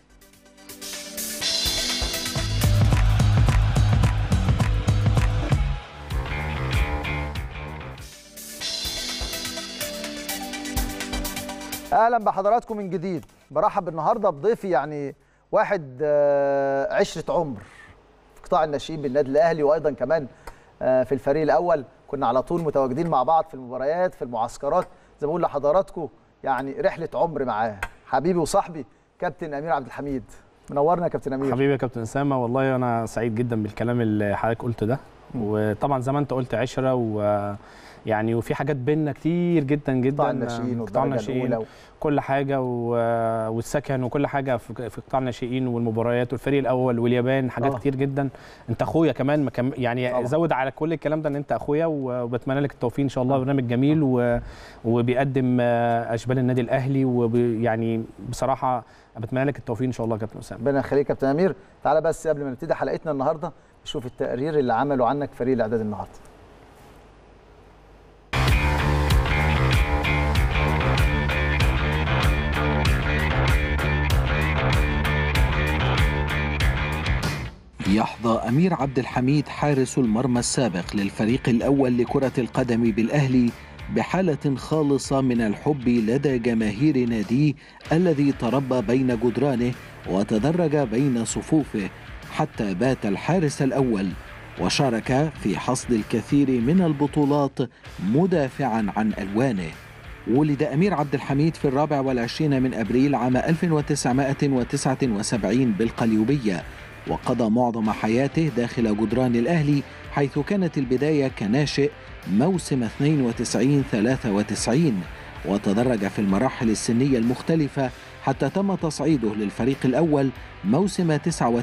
اهلا بحضراتكم من جديد برحب النهارده بضيفي يعني واحد آه، عشره عمر في قطاع الناشئين بالنادي الاهلي وايضا كمان آه، في الفريق الاول كنا على طول متواجدين مع بعض في المباريات في المعسكرات زي ما بقول لحضراتكم يعني رحله عمر معاه حبيبي وصاحبي كابتن امير عبد الحميد منورنا يا كابتن امير حبيبي يا كابتن اسامه والله انا سعيد جدا بالكلام اللي حضرتك قلته ده وطبعا زي ما انت قلت عشره و يعني وفي حاجات بينا كتير جدا جدا قطاع الناشئين قطاع والدرجه الناشئين الاولى كل حاجه و... والسكن وكل حاجه في في قطاع الناشئين والمباريات والفريق الاول واليابان حاجات طبعا. كتير جدا انت اخويا كمان مكم... يعني طبعا. زود على كل الكلام ده ان انت اخويا و- وبتمنى لك التوفيق ان شاء الله برنامج جميل و... وبيقدم آه، اشبال النادي الاهلي ويعني بصراحه بتمنى لك التوفيق ان شاء الله يا كابتن اسامه ربنا يخليك يا كابتن امير تعالى بس قبل ما نبتدي حلقتنا النهارده نشوف التقرير اللي عمله عنك فريق الاعداد النهارده يحظى أمير عبد الحميد حارس المرمى السابق للفريق الأول لكرة القدم بالأهلي بحالة خالصة من الحب لدى جماهير ناديه الذي تربى بين جدرانه وتدرج بين صفوفه حتى بات الحارس الأول وشارك في حصد الكثير من البطولات مدافعا عن ألوانه ولد أمير عبد الحميد في الرابع والعشرين من أبريل عام 1979 بالقليوبية وقضى معظم حياته داخل جدران الأهلي حيث كانت البداية كناشئ موسم 92-93 وتدرج في المراحل السنية المختلفة حتى تم تصعيده للفريق الأول موسم 99-2000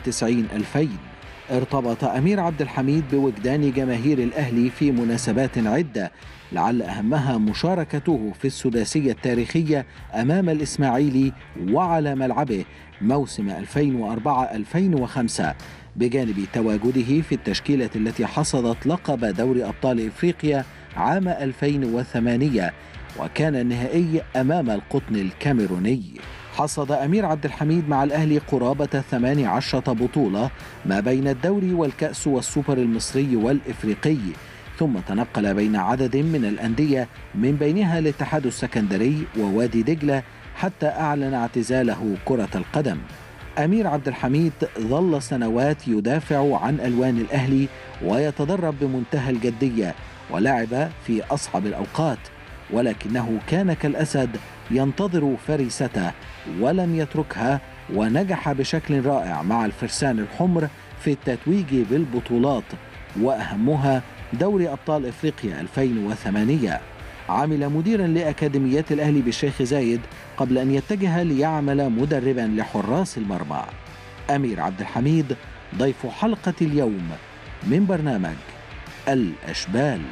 ارتبط أمير عبد الحميد بوجدان جماهير الأهلي في مناسبات عدة لعل أهمها مشاركته في السداسية التاريخية أمام الإسماعيلي وعلى ملعبه موسم 2004-2005 بجانب تواجده في التشكيلة التي حصدت لقب دوري أبطال إفريقيا عام 2008 وكان النهائي أمام القطن الكاميروني حصد أمير عبد الحميد مع الأهلي قرابة 18 بطولة ما بين الدوري والكأس والسوبر المصري والإفريقي ثم تنقل بين عدد من الأندية من بينها الاتحاد السكندري ووادي دجلة حتى أعلن اعتزاله كرة القدم أمير عبد الحميد ظل سنوات يدافع عن ألوان الأهلي ويتدرب بمنتهى الجدية ولعب في أصعب الأوقات ولكنه كان كالأسد ينتظر فريسته ولم يتركها ونجح بشكل رائع مع الفرسان الحمر في التتويج بالبطولات وأهمها دوري أبطال إفريقيا 2008 عمل مديرا لأكاديميات الأهلي بالشيخ زايد قبل أن يتجه ليعمل مدربا لحراس المرمى أمير عبد الحميد ضيف حلقة اليوم من برنامج الأشبال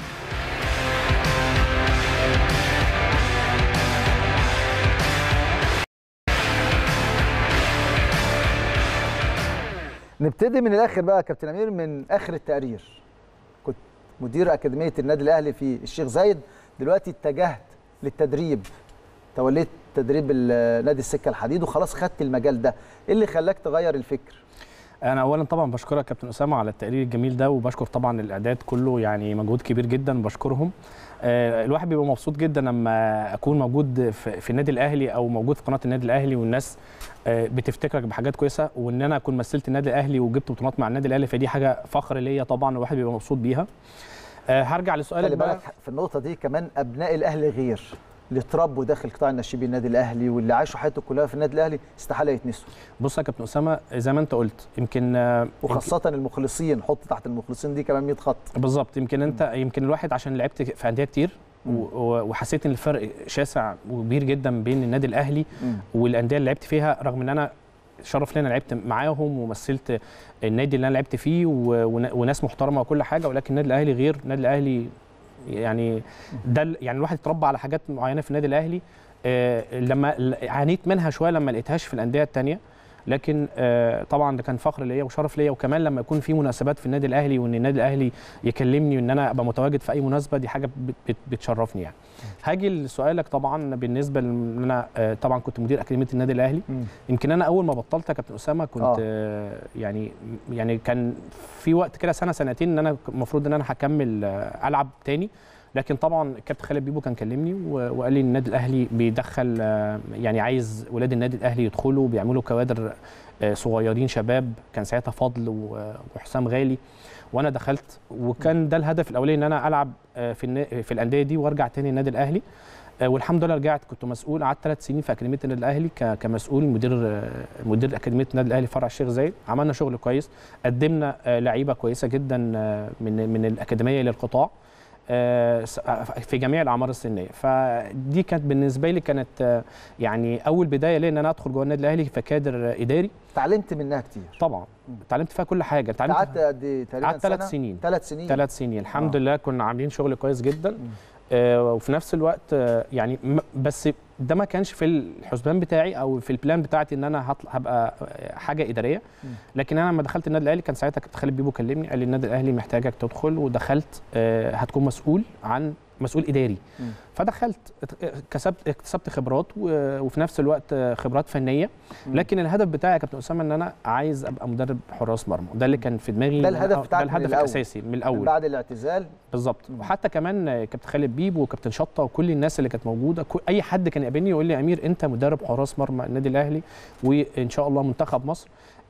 نبتدي من الاخر بقى يا كابتن امير من اخر التقرير كنت مدير اكاديميه النادي الاهلي في الشيخ زايد دلوقتي اتجهت للتدريب توليت تدريب ال- نادي السكه الحديد وخلاص خدت المجال ده ايه اللي خلاك تغير الفكر انا اولا طبعا بشكرك كابتن اسامه على التقرير الجميل ده وبشكر طبعا الاعداد كله يعني مجهود كبير جدا بشكرهم آه، الواحد بيبقى مبسوط جدا لما اكون موجود في, في النادي الاهلي او موجود في قناه النادي الاهلي والناس آه، بتفتكرك بحاجات كويسه وان انا اكون مثلت النادي الاهلي وجبت بطولات مع النادي الاهلي فدي حاجه فخر ليا طبعا الواحد بيبقى مبسوط بيها آه، هرجع لسؤالك خلي بقى بالك في النقطه دي كمان ابناء الاهلي غير اللي اتربوا داخل قطاع الناشئين النادي الاهلي واللي عاشوا حياتهم كلها في النادي الاهلي استحاله يتنسوا بص يا كابتن اسامه زي ما انت قلت يمكن آه، وخاصه المخلصين حط تحت المخلصين دي كمان 100 خط بالظبط يمكن انت يمكن الواحد عشان لعبت في انديه كتير و- و- وحسيت ان الفرق شاسع وكبير جدا بين النادي الاهلي مم. والانديه اللي لعبت فيها رغم ان انا شرف لي انا لعبت معاهم ومثلت النادي اللي انا لعبت فيه و- ون- وناس محترمه وكل حاجه ولكن النادي الاهلي غير النادي الاهلي يعني ده ال- يعني الواحد اتربى على حاجات معينه في النادي الاهلي آه، لما ل- عانيت منها شويه لما لقيتهاش في الانديه الثانيه لكن آه، طبعا ده كان فخر ليا وشرف ليا وكمان لما يكون في مناسبات في النادي الاهلي وان النادي الاهلي يكلمني وان انا ابقى متواجد في اي مناسبه دي حاجه بت- بت- بتشرفني يعني هاجي لسؤالك طبعا بالنسبه ان انا آه، طبعا كنت مدير اكاديميه النادي الاهلي مم. يمكن انا اول ما بطلت يا كابتن اسامه كنت آه. آه. يعني يعني كان في وقت كده سنه سنتين ان انا المفروض ان انا هكمل آه، العب تاني لكن طبعا الكابتن خالد بيبو كان كلمني و- وقال لي النادي الاهلي بيدخل آه، يعني عايز ولاد النادي الاهلي يدخلوا بيعملوا كوادر آه، صغيرين شباب كان ساعتها فضل و- وحسام غالي وانا دخلت وكان ده الهدف الاولاني ان انا العب آه، في النا- في الانديه دي وارجع تاني النادي الاهلي آه، والحمد لله رجعت كنت مسؤول قعدت ثلاث سنين في اكاديميه النادي الاهلي ك- كمسؤول مدير آه، مدير اكاديميه النادي الاهلي فرع الشيخ زايد عملنا شغل كويس قدمنا آه، لعيبه كويسه جدا آه، من من الاكاديميه للقطاع آه، س- آه، في جميع الاعمار السنيه فدي كانت بالنسبه لي كانت آه، يعني اول بدايه لي ان انا ادخل جوه النادي الاهلي ككادر آه، اداري اتعلمت منها كتير طبعا اتعلمت فيها كل حاجه قعدت اتعلمت قد ايه تقريبا قعدت ثلاث سنة؟ سنين ثلاث سنين ثلاث سنين الحمد آه. لله كنا عاملين شغل كويس جدا آه وفي نفس الوقت آه يعني م- بس ده ما كانش في الحسبان بتاعي او في البلان بتاعتي ان انا هطلع هبقى آه، حاجه اداريه مم. لكن انا لما دخلت النادي الاهلي كان ساعتها كابتن خالد بيبو كلمني قال لي النادي الاهلي محتاجك تدخل ودخلت آه هتكون مسؤول عن مسؤول اداري مم. فدخلت ات- كسبت اكتسبت خبرات و- وفي نفس الوقت آه، خبرات فنيه مم. لكن الهدف بتاعي يا كابتن اسامه ان انا عايز ابقى مدرب حراس مرمى ده اللي كان في دماغي ده إن أنا- الهدف بتاعك ده من الهدف الأول. الاساسي من من الاول بعد الاعتزال بالظبط مم. وحتى كمان آه، كابتن خالد بيبو وكابتن شطه وكل الناس اللي كانت موجوده كل- اي حد كان يقابلني يقول لي يا امير انت مدرب حراس مرمى النادي الاهلي وان شاء الله منتخب مصر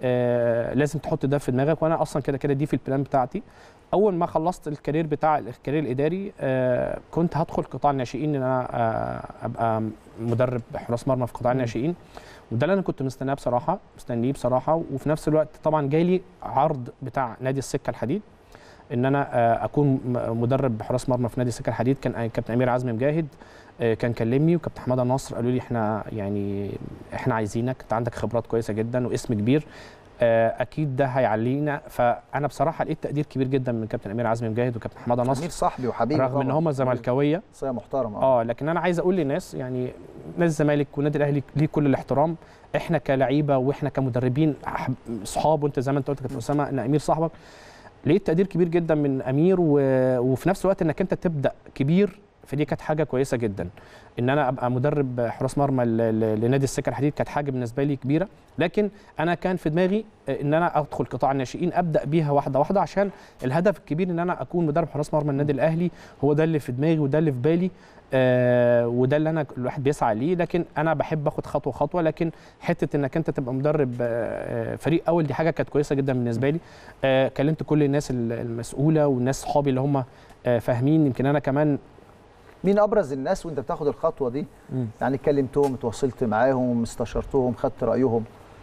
آه لازم تحط ده في دماغك وانا اصلا كده كده دي في البلان بتاعتي اول ما خلصت الكارير بتاع الكارير الاداري آه كنت هدخل قطاع الناشئين ان انا آه ابقى مدرب حراس مرمى في قطاع مم. الناشئين وده اللي انا كنت مستناه بصراحه مستنيه بصراحه وفي نفس الوقت طبعا جاي لي عرض بتاع نادي السكه الحديد ان انا آه، اكون م- مدرب حراس مرمى في نادي السكه الحديد كان آه، كابتن امير عزمي مجاهد آه، كان كلمني وكابتن حماده نصر قالوا لي احنا يعني احنا عايزينك انت عندك خبرات كويسه جدا واسم كبير آه، اكيد ده هيعلينا فانا بصراحه لقيت تقدير كبير جدا من كابتن امير عزمي مجاهد وكابتن حماده امير نصر صاحبي وحبيبي رغم ان طبعاً. هم زملكاويه شخصيه محترمه اه لكن انا عايز اقول للناس يعني نادي الزمالك والنادي الاهلي ليه كل الاحترام احنا كلعيبه واحنا كمدربين أحب- اصحاب وانت زي ما انت قلت كابتن اسامه ان امير صاحبك لقيت تقدير كبير جدا من امير و... وفي نفس الوقت انك انت تبدا كبير فدي كانت حاجه كويسه جدا ان انا ابقى مدرب حراس مرمى ل- ل- لنادي السكه الحديد كانت حاجه بالنسبه لي كبيره لكن انا كان في دماغي ان انا ادخل قطاع الناشئين ابدا بيها واحده واحده عشان الهدف الكبير ان انا اكون مدرب حراس مرمى النادي الاهلي هو ده اللي في دماغي وده اللي في بالي آه وده اللي انا الواحد بيسعى ليه لكن انا بحب اخد خطوه خطوه لكن حته انك انت تبقى مدرب آه فريق اول دي حاجه كانت كويسه جدا بالنسبه لي آه كلمت كل الناس ال- المسؤوله والناس صحابي اللي هم آه فاهمين يمكن انا كمان مين ابرز الناس وانت بتاخد الخطوه دي مم. يعني كلمتهم اتواصلت معاهم استشرتهم خدت رايهم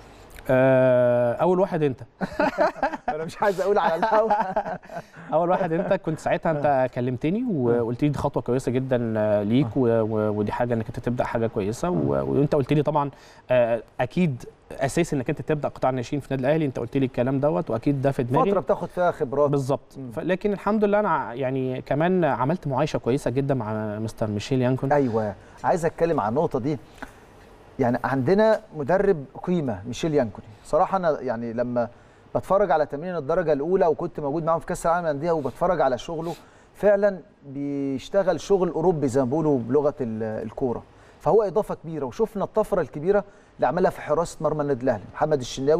آه اول واحد انت انا مش عايز اقول على الهوا اول واحد انت كنت ساعتها انت كلمتني وقلت لي دي خطوه كويسه جدا آه، ليك و- و- ودي حاجه انك انت تبدا حاجه كويسه و- وانت قلت لي طبعا آه، اكيد اساسي انك انت تبدا قطاع الناشئين في النادي الاهلي انت قلت لي الكلام دوت واكيد ده في دماغي فتره بتاخد فيها خبرات بالظبط مم. ف- لكن الحمد لله انا ع- يعني كمان عملت معايشه كويسه جدا مع مستر ميشيل يانكون ايوه عايز اتكلم عن النقطه دي يعني عندنا مدرب قيمه ميشيل يانكوني صراحه انا يعني لما بتفرج على تمرين الدرجه الاولى وكنت موجود معاهم في كاس العالم للانديه وبتفرج على شغله فعلا بيشتغل شغل اوروبي زي ما بيقولوا بلغه ال- الكوره فهو اضافه كبيره وشفنا الطفره الكبيره اللي عملها في حراسه مرمى النادي الاهلي محمد الشناوي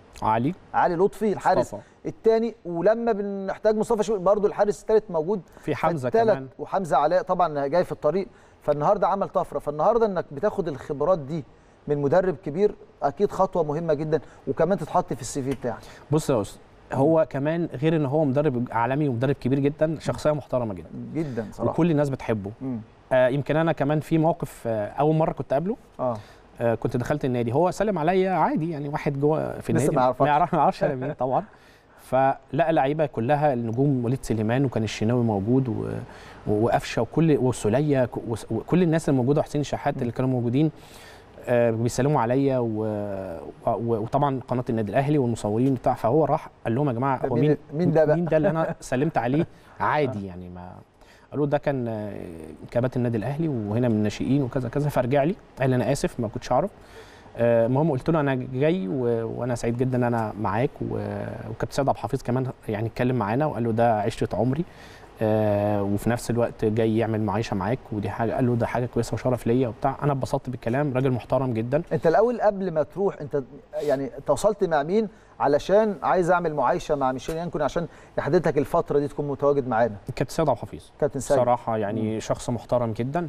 علي علي لطفي الحارس مصطفى. الثاني ولما بنحتاج مصطفى شوقي برضه الحارس الثالث موجود في حمزه فالتلت كمان وحمزه علاء طبعا جاي في الطريق فالنهارده عمل طفره فالنهارده انك بتاخد الخبرات دي من مدرب كبير اكيد خطوه مهمه جدا وكمان تتحط في السي في بتاعك بص يا استاذ هو كمان غير ان هو مدرب عالمي ومدرب كبير جدا شخصيه محترمه جدا جدا صراحه وكل الناس بتحبه مم. آه يمكن انا كمان في موقف آه اول مره كنت قابله اه آه كنت دخلت النادي هو سلم عليا عادي يعني واحد جوه في لسه النادي ما يعرفكش. ما يعرف- ما يعرفش انا مين طبعا فلقى لعيبه كلها النجوم وليد سليمان وكان الشناوي موجود و... وقفشه وكل والسوليه ك- وس- وكل الناس الموجوده وحسين الشحات اللي كانوا موجودين آه بيسلموا عليا و... و... وطبعا قناه النادي الاهلي والمصورين بتاع فهو راح قال لهم يا جماعه ده هو مين- مين مين ده بقى؟ مين ده اللي انا سلمت عليه عادي يعني ما قالوا ده كان آه، كباتن النادي الاهلي وهنا من الناشئين وكذا كذا فرجع لي قال لي انا اسف ما كنتش اعرف آه، المهم قلت له انا جاي و... وانا سعيد جدا ان انا معاك و... وكابتن سيد عبد الحفيظ كمان يعني اتكلم معانا وقال له ده عشره عمري آه وفي نفس الوقت جاي يعمل معايشه معاك ودي حاجه قال له ده حاجه كويسه وشرف ليا وبتاع انا اتبسطت بالكلام راجل محترم جدا انت الاول قبل ما تروح انت يعني تواصلت مع مين علشان عايز اعمل معايشه مع ميشيل يانكون عشان يحدد لك الفتره دي تكون متواجد معانا كابتن سيد عبد الحفيظ كابتن سيد صراحه يعني شخص محترم جدا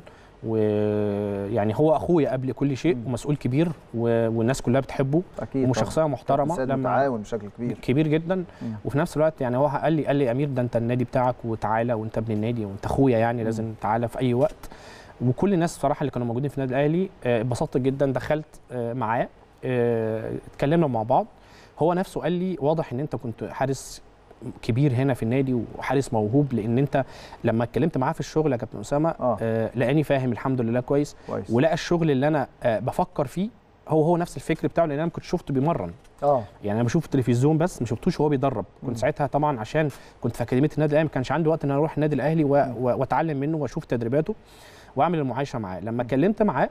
ويعني هو اخويا قبل كل شيء ومسؤول كبير و... والناس كلها بتحبه اكيد وشخصيه محترمه كابتن سيد لما متعاون بشكل كبير كبير جدا وفي نفس الوقت يعني هو قال لي قال لي يا امير ده انت النادي بتاعك وتعالى وانت ابن النادي وانت اخويا يعني لازم تعالى في اي وقت وكل الناس بصراحه اللي كانوا موجودين في النادي الاهلي آه، اتبسطت جدا دخلت آه، معاه آه، اتكلمنا مع بعض هو نفسه قال لي واضح ان انت كنت حارس كبير هنا في النادي وحارس موهوب لان انت لما اتكلمت معاه في الشغل يا كابتن اسامه آه. آه لقاني فاهم الحمد لله كويس كويس ولقى الشغل اللي انا آه بفكر فيه هو هو نفس الفكر بتاعه لان انا كنت شفته بيمرن اه يعني انا بشوف التلفزيون بس ما شفتوش وهو بيدرب كنت ساعتها طبعا عشان كنت في اكاديميه النادي الاهلي ما كانش عندي وقت ان انا اروح النادي الاهلي و- و- واتعلم منه واشوف تدريباته واعمل المعايشه معاه لما اتكلمت معاه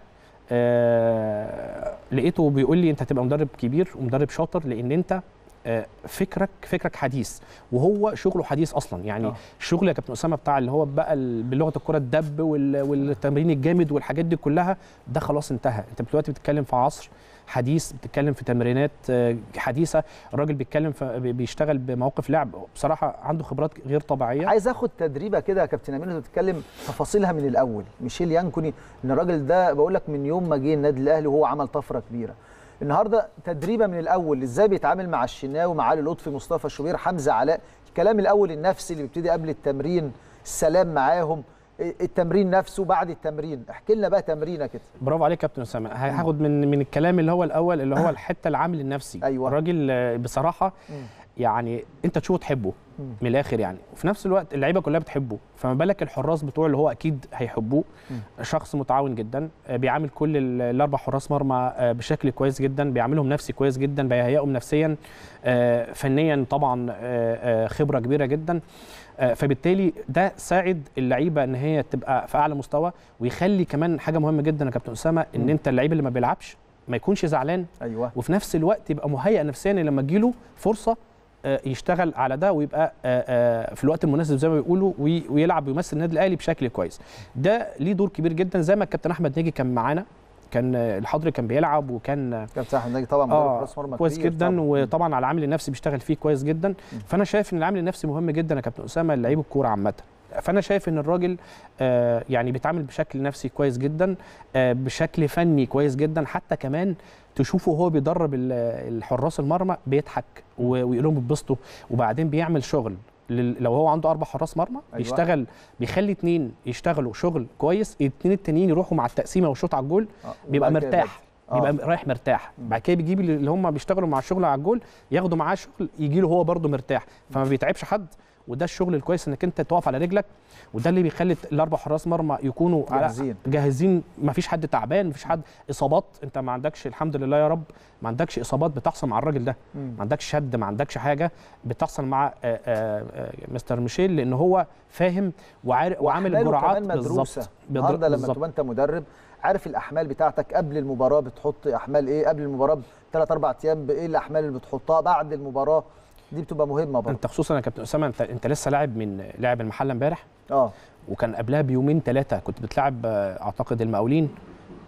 آه لقيته بيقول لي انت هتبقى مدرب كبير ومدرب شاطر لان انت آه، فكرك فكرك حديث وهو شغله حديث اصلا يعني آه. آه. شغل يا كابتن اسامه بتاع اللي هو بقى ال- بلغه الكره الدب وال- والتمرين الجامد والحاجات دي كلها ده خلاص انتهى انت دلوقتي بتتكلم في عصر حديث بتتكلم في تمرينات آه، حديثه الراجل بيتكلم في بي- بيشتغل بمواقف لعب بصراحه عنده خبرات غير طبيعيه عايز اخد تدريبه كده يا كابتن امين وانت بتتكلم تفاصيلها من الاول ميشيل يانكوني ان الراجل ده بقول لك من يوم ما جه النادي الاهلي وهو عمل طفره كبيره النهارده تدريبه من الاول ازاي بيتعامل مع الشناوي مع علي لطفي مصطفى شوبير حمزه علاء الكلام الاول النفسي اللي بيبتدي قبل التمرين السلام معاهم التمرين نفسه بعد التمرين احكي لنا بقى تمرينه كده برافو عليك يا كابتن اسامه هاخد من من الكلام اللي هو الاول اللي هو الحته العامل النفسي أيوة. الراجل آه، بصراحه يعني انت تشوفه تحبه من الاخر يعني وفي نفس الوقت اللعيبه كلها بتحبه فما بالك الحراس بتوعه اللي هو اكيد هيحبوه شخص متعاون جدا آه، بيعامل كل ال- الاربع حراس مرمى آه، بشكل كويس جدا بيعاملهم نفسي كويس جدا بيهيئهم نفسيا آه، فنيا طبعا آه، آه، خبره كبيره جدا آه، فبالتالي ده ساعد اللعيبه ان هي تبقى في اعلى مستوى ويخلي كمان حاجه مهمه جدا يا كابتن اسامه ان انت اللعيب اللي ما بيلعبش ما يكونش زعلان ايوه وفي نفس الوقت يبقى مهيئ نفسيا إن لما تجيله فرصه آه، يشتغل على ده ويبقى آه، آه، في الوقت المناسب زي ما بيقولوا وي- ويلعب ويمثل النادي الاهلي بشكل كويس ده ليه دور كبير جدا زي ما الكابتن احمد ناجي كان معانا كان آه، الحضري كان بيلعب وكان آه، كابتن احمد ناجي طبعا مدرب حراس مرمى كويس كبير جدا طبعاً. وطبعا على العامل النفسي بيشتغل فيه كويس جدا فانا شايف ان العامل النفسي مهم جدا يا كابتن اسامه لعيب الكوره عامه فانا شايف ان الراجل آه يعني بيتعامل بشكل نفسي كويس جدا آه بشكل فني كويس جدا حتى كمان تشوفه وهو بيدرب ال- الحراس المرمى بيضحك و- ويقول لهم اتبسطوا وبعدين بيعمل شغل لل- لو هو عنده اربع حراس مرمى أيوة. بيشتغل بيخلي اتنين يشتغلوا شغل كويس اتنين التانيين يروحوا مع التقسيمه والشوط على الجول آه، بيبقى وبعد كده مرتاح آه. بيبقى رايح مرتاح بعد كده بيجيب اللي هم بيشتغلوا مع الشغل على الجول ياخدوا معاه شغل يجي له هو برده مرتاح فما بيتعبش حد وده الشغل الكويس انك انت تقف على رجلك وده اللي بيخلي الاربع حراس مرمى يكونوا على- جاهزين. جاهزين ما فيش حد تعبان ما فيش حد اصابات انت ما عندكش الحمد لله يا رب ما عندكش اصابات بتحصل مع الراجل ده مم. ما عندكش شد ما عندكش حاجه بتحصل مع آه، آه، آه، مستر ميشيل لان هو فاهم وعارف وعامل وأحماله الجرعات كمان مدروسه بالظبط النهارده لما بالظبط. تبقى انت مدرب عارف الاحمال بتاعتك قبل المباراه بتحط احمال ايه قبل المباراه بثلاث اربع ايام بايه الاحمال اللي بتحطها بعد المباراه دي بتبقى مهمه برضه انت خصوصا يا كابتن اسامه انت انت لسه لاعب من لاعب المحله امبارح اه وكان قبلها بيومين ثلاثه كنت بتلعب آه، اعتقد المقاولين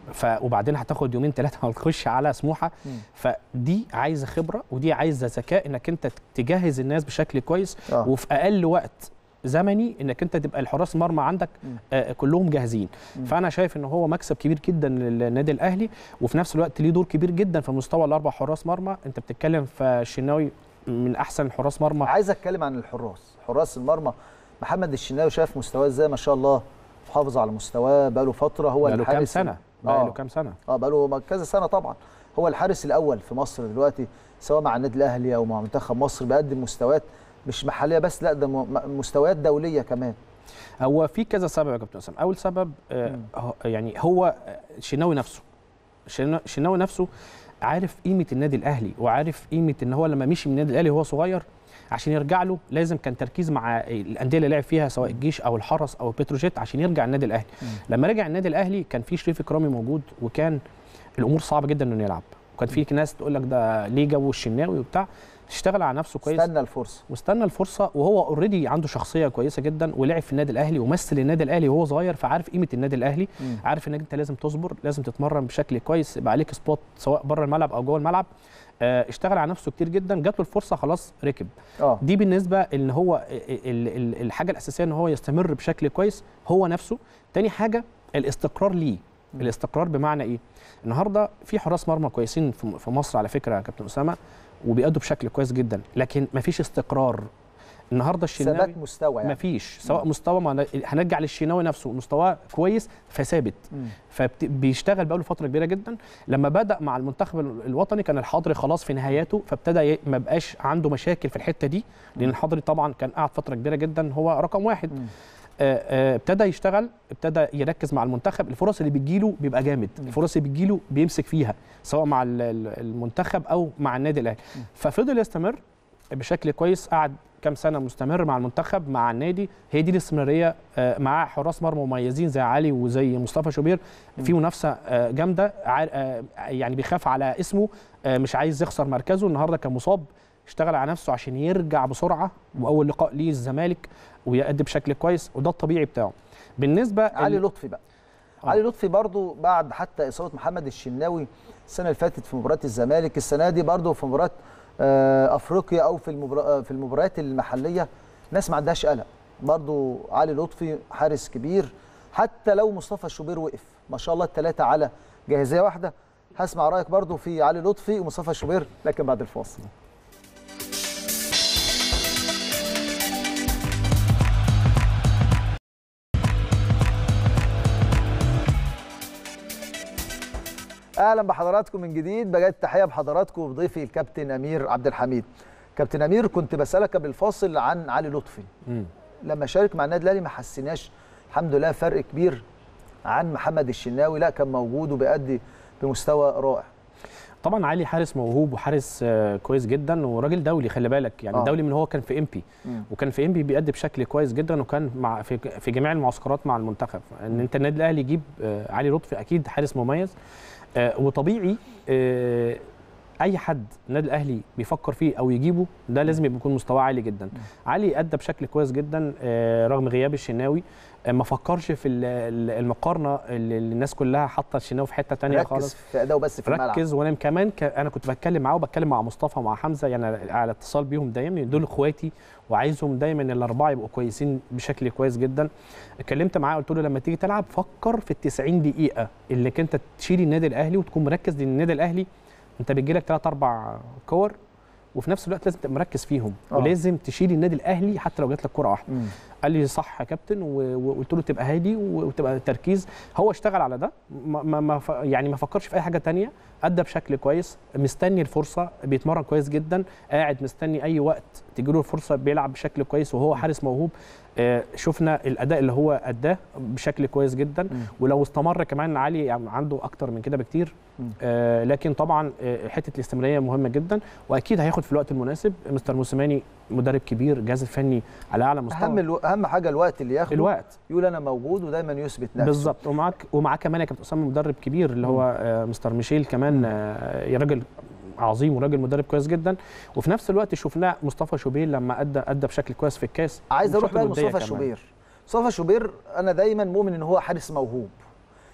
ف وبعدين هتاخد يومين ثلاثه وتخش على سموحه مم. فدي عايزه خبره ودي عايزه ذكاء انك انت تجهز الناس بشكل كويس آه. وفي اقل وقت زمني انك انت تبقى الحراس المرمى عندك مم. آه كلهم جاهزين مم. فانا شايف ان هو مكسب كبير جدا للنادي الاهلي وفي نفس الوقت ليه دور كبير جدا في مستوى الاربع حراس مرمى انت بتتكلم في الشناوي من احسن حراس مرمى عايز اتكلم عن الحراس حراس المرمى محمد الشناوي شايف مستواه ازاي ما شاء الله محافظ على مستواه بقاله فتره هو بقاله كام الحارس سنه آه. بقاله كام سنه اه بقاله كذا سنه طبعا هو الحارس الاول في مصر دلوقتي سواء مع النادي الاهلي او مع منتخب مصر بيقدم مستويات مش محليه بس لا ده م- مستويات دوليه كمان هو في كذا سبب يا كابتن اسامه اول سبب آه مم. هو- يعني هو الشناوي نفسه الشنا- الشناوي نفسه عارف قيمه النادي الاهلي وعارف قيمه ان هو لما مشي من النادي الاهلي وهو صغير عشان يرجع له لازم كان تركيز مع الانديه اللي لعب فيها سواء الجيش او الحرس او بتروجيت عشان يرجع النادي الاهلي مم. لما رجع النادي الاهلي كان في شريف اكرامي موجود وكان الامور صعبه جدا انه يلعب وكان في ناس تقول لك ده ليه جابوا الشناوي وبتاع اشتغل على نفسه كويس استنى الفرصه واستنى الفرصه وهو اوريدي عنده شخصيه كويسه جدا ولعب في النادي الاهلي ومثل النادي الاهلي وهو صغير فعارف قيمه النادي الاهلي مم. عارف انك انت لازم تصبر لازم تتمرن بشكل كويس يبقى عليك سبوت سواء بره الملعب او جوه الملعب آه، اشتغل على نفسه كتير جدا جات له الفرصه خلاص ركب اه دي بالنسبه ان هو ال- ال- الحاجه الاساسيه ان هو يستمر بشكل كويس هو نفسه تاني حاجه الاستقرار ليه مم. الاستقرار بمعنى ايه النهارده في حراس مرمى كويسين في في مصر على فكره يا كابتن اسامه وبيأدوا بشكل كويس جدا لكن مفيش استقرار النهارده الشناوي ثبات مستوى يعني مفيش سواء مستوى ما هنرجع للشناوي نفسه مستواه كويس فثابت مم. فبيشتغل بقاله فتره كبيره جدا لما بدا مع المنتخب ال- الوطني كان الحضري خلاص في نهاياته فابتدى ي- ما بقاش عنده مشاكل في الحته دي لان الحضري طبعا كان قاعد فتره كبيره جدا هو رقم واحد مم. آه، آه، ابتدى يشتغل ابتدى يركز مع المنتخب الفرص اللي بتجيله بيبقى جامد الفرص اللي بتجيله بيمسك فيها سواء مع ال- ال- المنتخب او مع النادي الاهلي ففضل يستمر بشكل كويس قعد كام سنه مستمر مع المنتخب مع النادي هي دي الاستمراريه آه، مع حراس مرمى مميزين زي علي وزي مصطفى شوبير في منافسه آه، جامده عار- آه، يعني بيخاف على اسمه آه، مش عايز يخسر مركزه النهارده كان مصاب اشتغل على نفسه عشان يرجع بسرعه واول لقاء ليه الزمالك ويأدي بشكل كويس وده الطبيعي بتاعه بالنسبه علي ال- لطفي بقى آه. علي لطفي برضو بعد حتى اصابه محمد الشناوي السنه اللي فاتت في مباراه الزمالك السنه دي برضو في مباراه آه، افريقيا او في المبارا- آه، في المباريات المحليه ناس ما عندهاش قلق برضو علي لطفي حارس كبير حتى لو مصطفى شوبير وقف ما شاء الله الثلاثه على جاهزيه واحده هسمع رايك برضو في علي لطفي ومصطفى شوبير لكن بعد الفاصل اهلا بحضراتكم من جديد بجد تحيه بحضراتكم وبضيفي الكابتن امير عبد الحميد كابتن امير كنت بسالك قبل الفاصل عن علي لطفي مم. لما شارك مع النادي الاهلي ما حسيناش الحمد لله فرق كبير عن محمد الشناوي لا كان موجود وبيأدي بمستوى رائع طبعا علي حارس موهوب وحارس آه، كويس جدا وراجل دولي خلي بالك يعني آه. آه. دولي من هو كان في امبي مم. وكان في امبي بيأدي بشكل كويس جدا وكان مع في, في جميع المعسكرات مع المنتخب ان انت النادي الاهلي يجيب آه، علي لطفي اكيد حارس مميز آه، وطبيعي آه، اي حد النادي الاهلي بيفكر فيه او يجيبه ده لازم يبقى يكون مستواه عالي جدا علي ادى بشكل كويس جدا آه، رغم غياب الشناوي آه، ما فكرش في ال- ال- المقارنه اللي اللي الناس كلها حاطه الشناوي في حته تانية ركز خالص في اداؤه بس في الملعب ركز وانا كمان ك... انا كنت بتكلم معاه وبتكلم مع مصطفى ومع حمزه يعني على اتصال بيهم دايما لأن دول اخواتي وعايزهم دايما الاربعه يبقوا كويسين بشكل كويس جدا اتكلمت معاه قلت له لما تيجي تلعب فكر في ال 90 دقيقه اللي انت تشيل النادي الاهلي وتكون مركز لان النادي الاهلي انت بيجي لك ثلاث اربع كور وفي نفس الوقت لازم تبقى مركز فيهم آه. ولازم تشيل النادي الاهلي حتى لو جات لك كره واحده مم. قال لي صح يا كابتن و- وقلت له تبقى هادي وتبقى تركيز هو اشتغل على ده ما ما ما ف- يعني ما فكرش في اي حاجه تانية ادى بشكل كويس مستني الفرصه بيتمرن كويس جدا قاعد مستني اي وقت تجي له الفرصه بيلعب بشكل كويس وهو حارس موهوب آه، شفنا الاداء اللي هو اداه بشكل كويس جدا ولو استمر كمان علي يعني عنده اكتر من كده بكتير مم. آه، لكن طبعا آه، حته الاستمراريه مهمه جدا واكيد هياخد في الوقت المناسب مستر موسيماني مدرب كبير الجهاز الفني على اعلى مستوى اهم الو... اهم حاجه الوقت اللي ياخده الوقت يقول انا موجود ودايما يثبت نفسه بالظبط ومعاك ومعاه كمان يا كابتن اسامه مدرب كبير اللي هو آه، مستر ميشيل كمان آه، يا راجل عظيم وراجل مدرب كويس جدا وفي نفس الوقت شفناه مصطفى شوبير لما ادى ادى بشكل كويس في الكاس عايز اروح وبشكل بقى ودية لمصطفى كمان. شوبير مصطفى شوبير انا دايما مؤمن ان هو حارس موهوب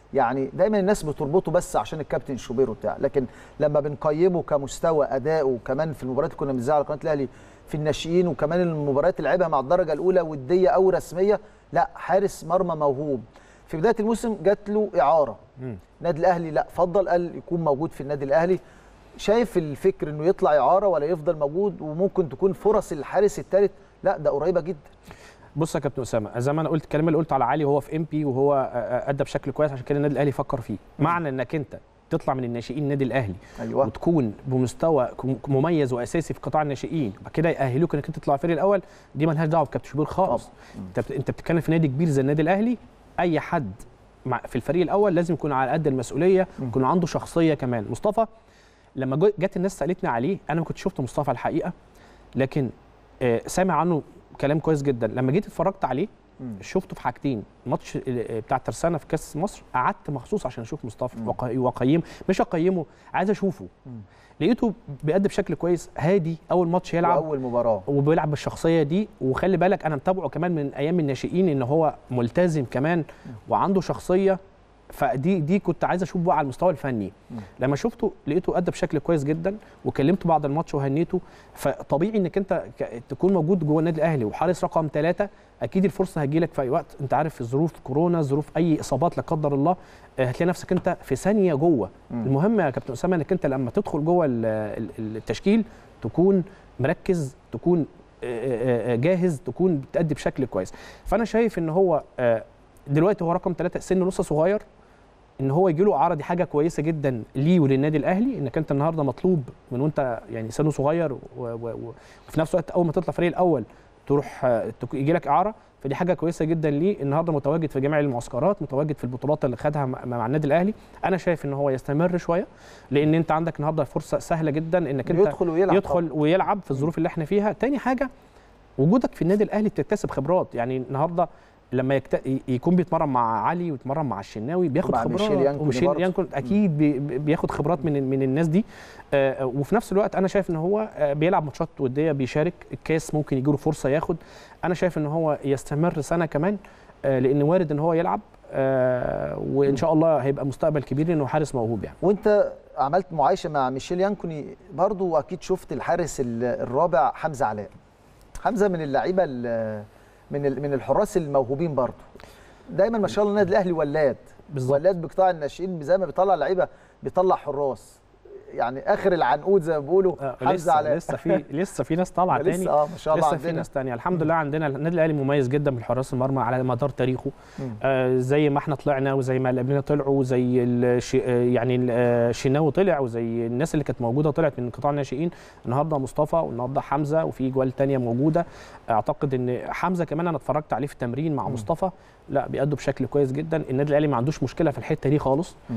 يعني دايما الناس بتربطه بس عشان الكابتن شوبير وبتاع لكن لما بنقيمه كمستوى اداؤه وكمان في المباريات اللي كنا بنذاعها على قناه الاهلي في الناشئين وكمان المباريات اللي لعبها مع الدرجه الاولى وديه او رسميه لا حارس مرمى موهوب في بدايه الموسم جات له اعاره النادي الاهلي لا فضل قال يكون موجود في النادي الاهلي شايف الفكر انه يطلع اعاره ولا يفضل موجود وممكن تكون فرص الحارس الثالث لا ده قريبه جدا بص يا كابتن اسامه زي ما انا قلت الكلام اللي قلته على علي وهو في ام بي وهو آه، آه، ادى بشكل كويس عشان كده النادي الاهلي فكر فيه معنى انك انت تطلع من الناشئين النادي الاهلي ايوه وتكون بمستوى كم- مميز واساسي في قطاع الناشئين بعد كده يأهلوك انك انت تطلع الفريق الاول دي مالهاش دعوه بكابتن شوبير خالص انت بت- انت بتتكلم في نادي كبير زي النادي الاهلي اي حد مع في الفريق الاول لازم يكون على قد المسؤوليه يكون عنده شخصيه كمان مصطفى لما جو- جت الناس سالتني عليه انا ما كنتش شفت مصطفى الحقيقه لكن آه، سامع عنه كلام كويس جدا لما جيت اتفرجت عليه شفته في حاجتين ماتش آه، بتاع ترسانه في كاس مصر قعدت مخصوص عشان اشوف مصطفى وأق- واقيمه مش اقيمه عايز اشوفه لقيته بيأدي بشكل كويس هادي اول ماتش يلعب واول مباراه وبيلعب بالشخصيه دي وخلي بالك انا متابعه كمان من ايام الناشئين ان هو ملتزم كمان وعنده شخصيه فدي دي كنت عايز اشوف بقى على المستوى الفني لما شفته لقيته ادى بشكل كويس جدا وكلمته بعد الماتش وهنيته فطبيعي انك انت ك- تكون موجود جوه النادي الاهلي وحارس رقم ثلاثة اكيد الفرصه هتجيلك في اي وقت انت عارف ظروف كورونا ظروف اي اصابات لا قدر الله آه، هتلاقي نفسك انت في ثانيه جوه المهم يا كابتن اسامه انك انت لما تدخل جوه ال- ال- التشكيل تكون مركز تكون آه، آه، آه، جاهز تكون بتأدي بشكل كويس فانا شايف ان هو آه، دلوقتي هو رقم ثلاثة سنه لسه صغير ان هو يجي له اعاره دي حاجه كويسه جدا ليه وللنادي الاهلي انك انت النهارده مطلوب من وانت يعني سنه صغير و- و- و- وفي نفس الوقت اول ما تطلع فريق الاول تروح آه، تك- يجي لك اعاره فدي حاجه كويسه جدا ليه النهارده متواجد في جميع المعسكرات متواجد في البطولات اللي خدها مع مع النادي الاهلي انا شايف ان هو يستمر شويه لان انت عندك النهارده فرصه سهله جدا انك انت يدخل ويلعب يدخل ويلعب في الظروف اللي احنا فيها تاني حاجه وجودك في النادي الاهلي بتكتسب خبرات يعني النهارده لما يكت... يكون بيتمرن مع علي ويتمرن مع الشناوي بياخد مع خبرات ميشيل يانكوني وميشيل برضه. يانكون اكيد بي... بياخد خبرات من من الناس دي آه وفي نفس الوقت انا شايف ان هو آه بيلعب ماتشات وديه بيشارك الكاس ممكن يجي له فرصه ياخد انا شايف ان هو يستمر سنه كمان آه لان وارد ان هو يلعب آه وان شاء الله هيبقى مستقبل كبير لانه حارس موهوب يعني وانت عملت معايشه مع ميشيل يانكوني برضو اكيد شفت الحارس ال- الرابع حمزه علاء حمزه من اللعيبه ال- من ال- من الحراس الموهوبين برضو دايما ما شاء الله النادي الاهلي ولاد ولاد بقطاع الناشئين زي ما بيطلع لعيبه بيطلع حراس يعني اخر العنقود زي ما بيقولوا حمزه لسه علاء لسه في لسه في ناس طالعه لسه تاني اه ما شاء الله لسه في عندنا ناس تانية الحمد لله عندنا النادي الاهلي مميز جدا بحراس المرمى على مدار تاريخه مم. آه زي ما احنا طلعنا وزي ما اللي قبلنا طلعوا زي الش... آه يعني ال- آه، الشناوي طلع وزي الناس اللي كانت موجوده طلعت من قطاع الناشئين النهارده مصطفى والنهارده حمزه وفي جوال تانية موجوده اعتقد ان حمزه كمان انا اتفرجت عليه في التمرين مع مصطفى لا بيأدوا بشكل كويس جدا النادي الاهلي ما عندوش مشكله في الحته دي خالص مم.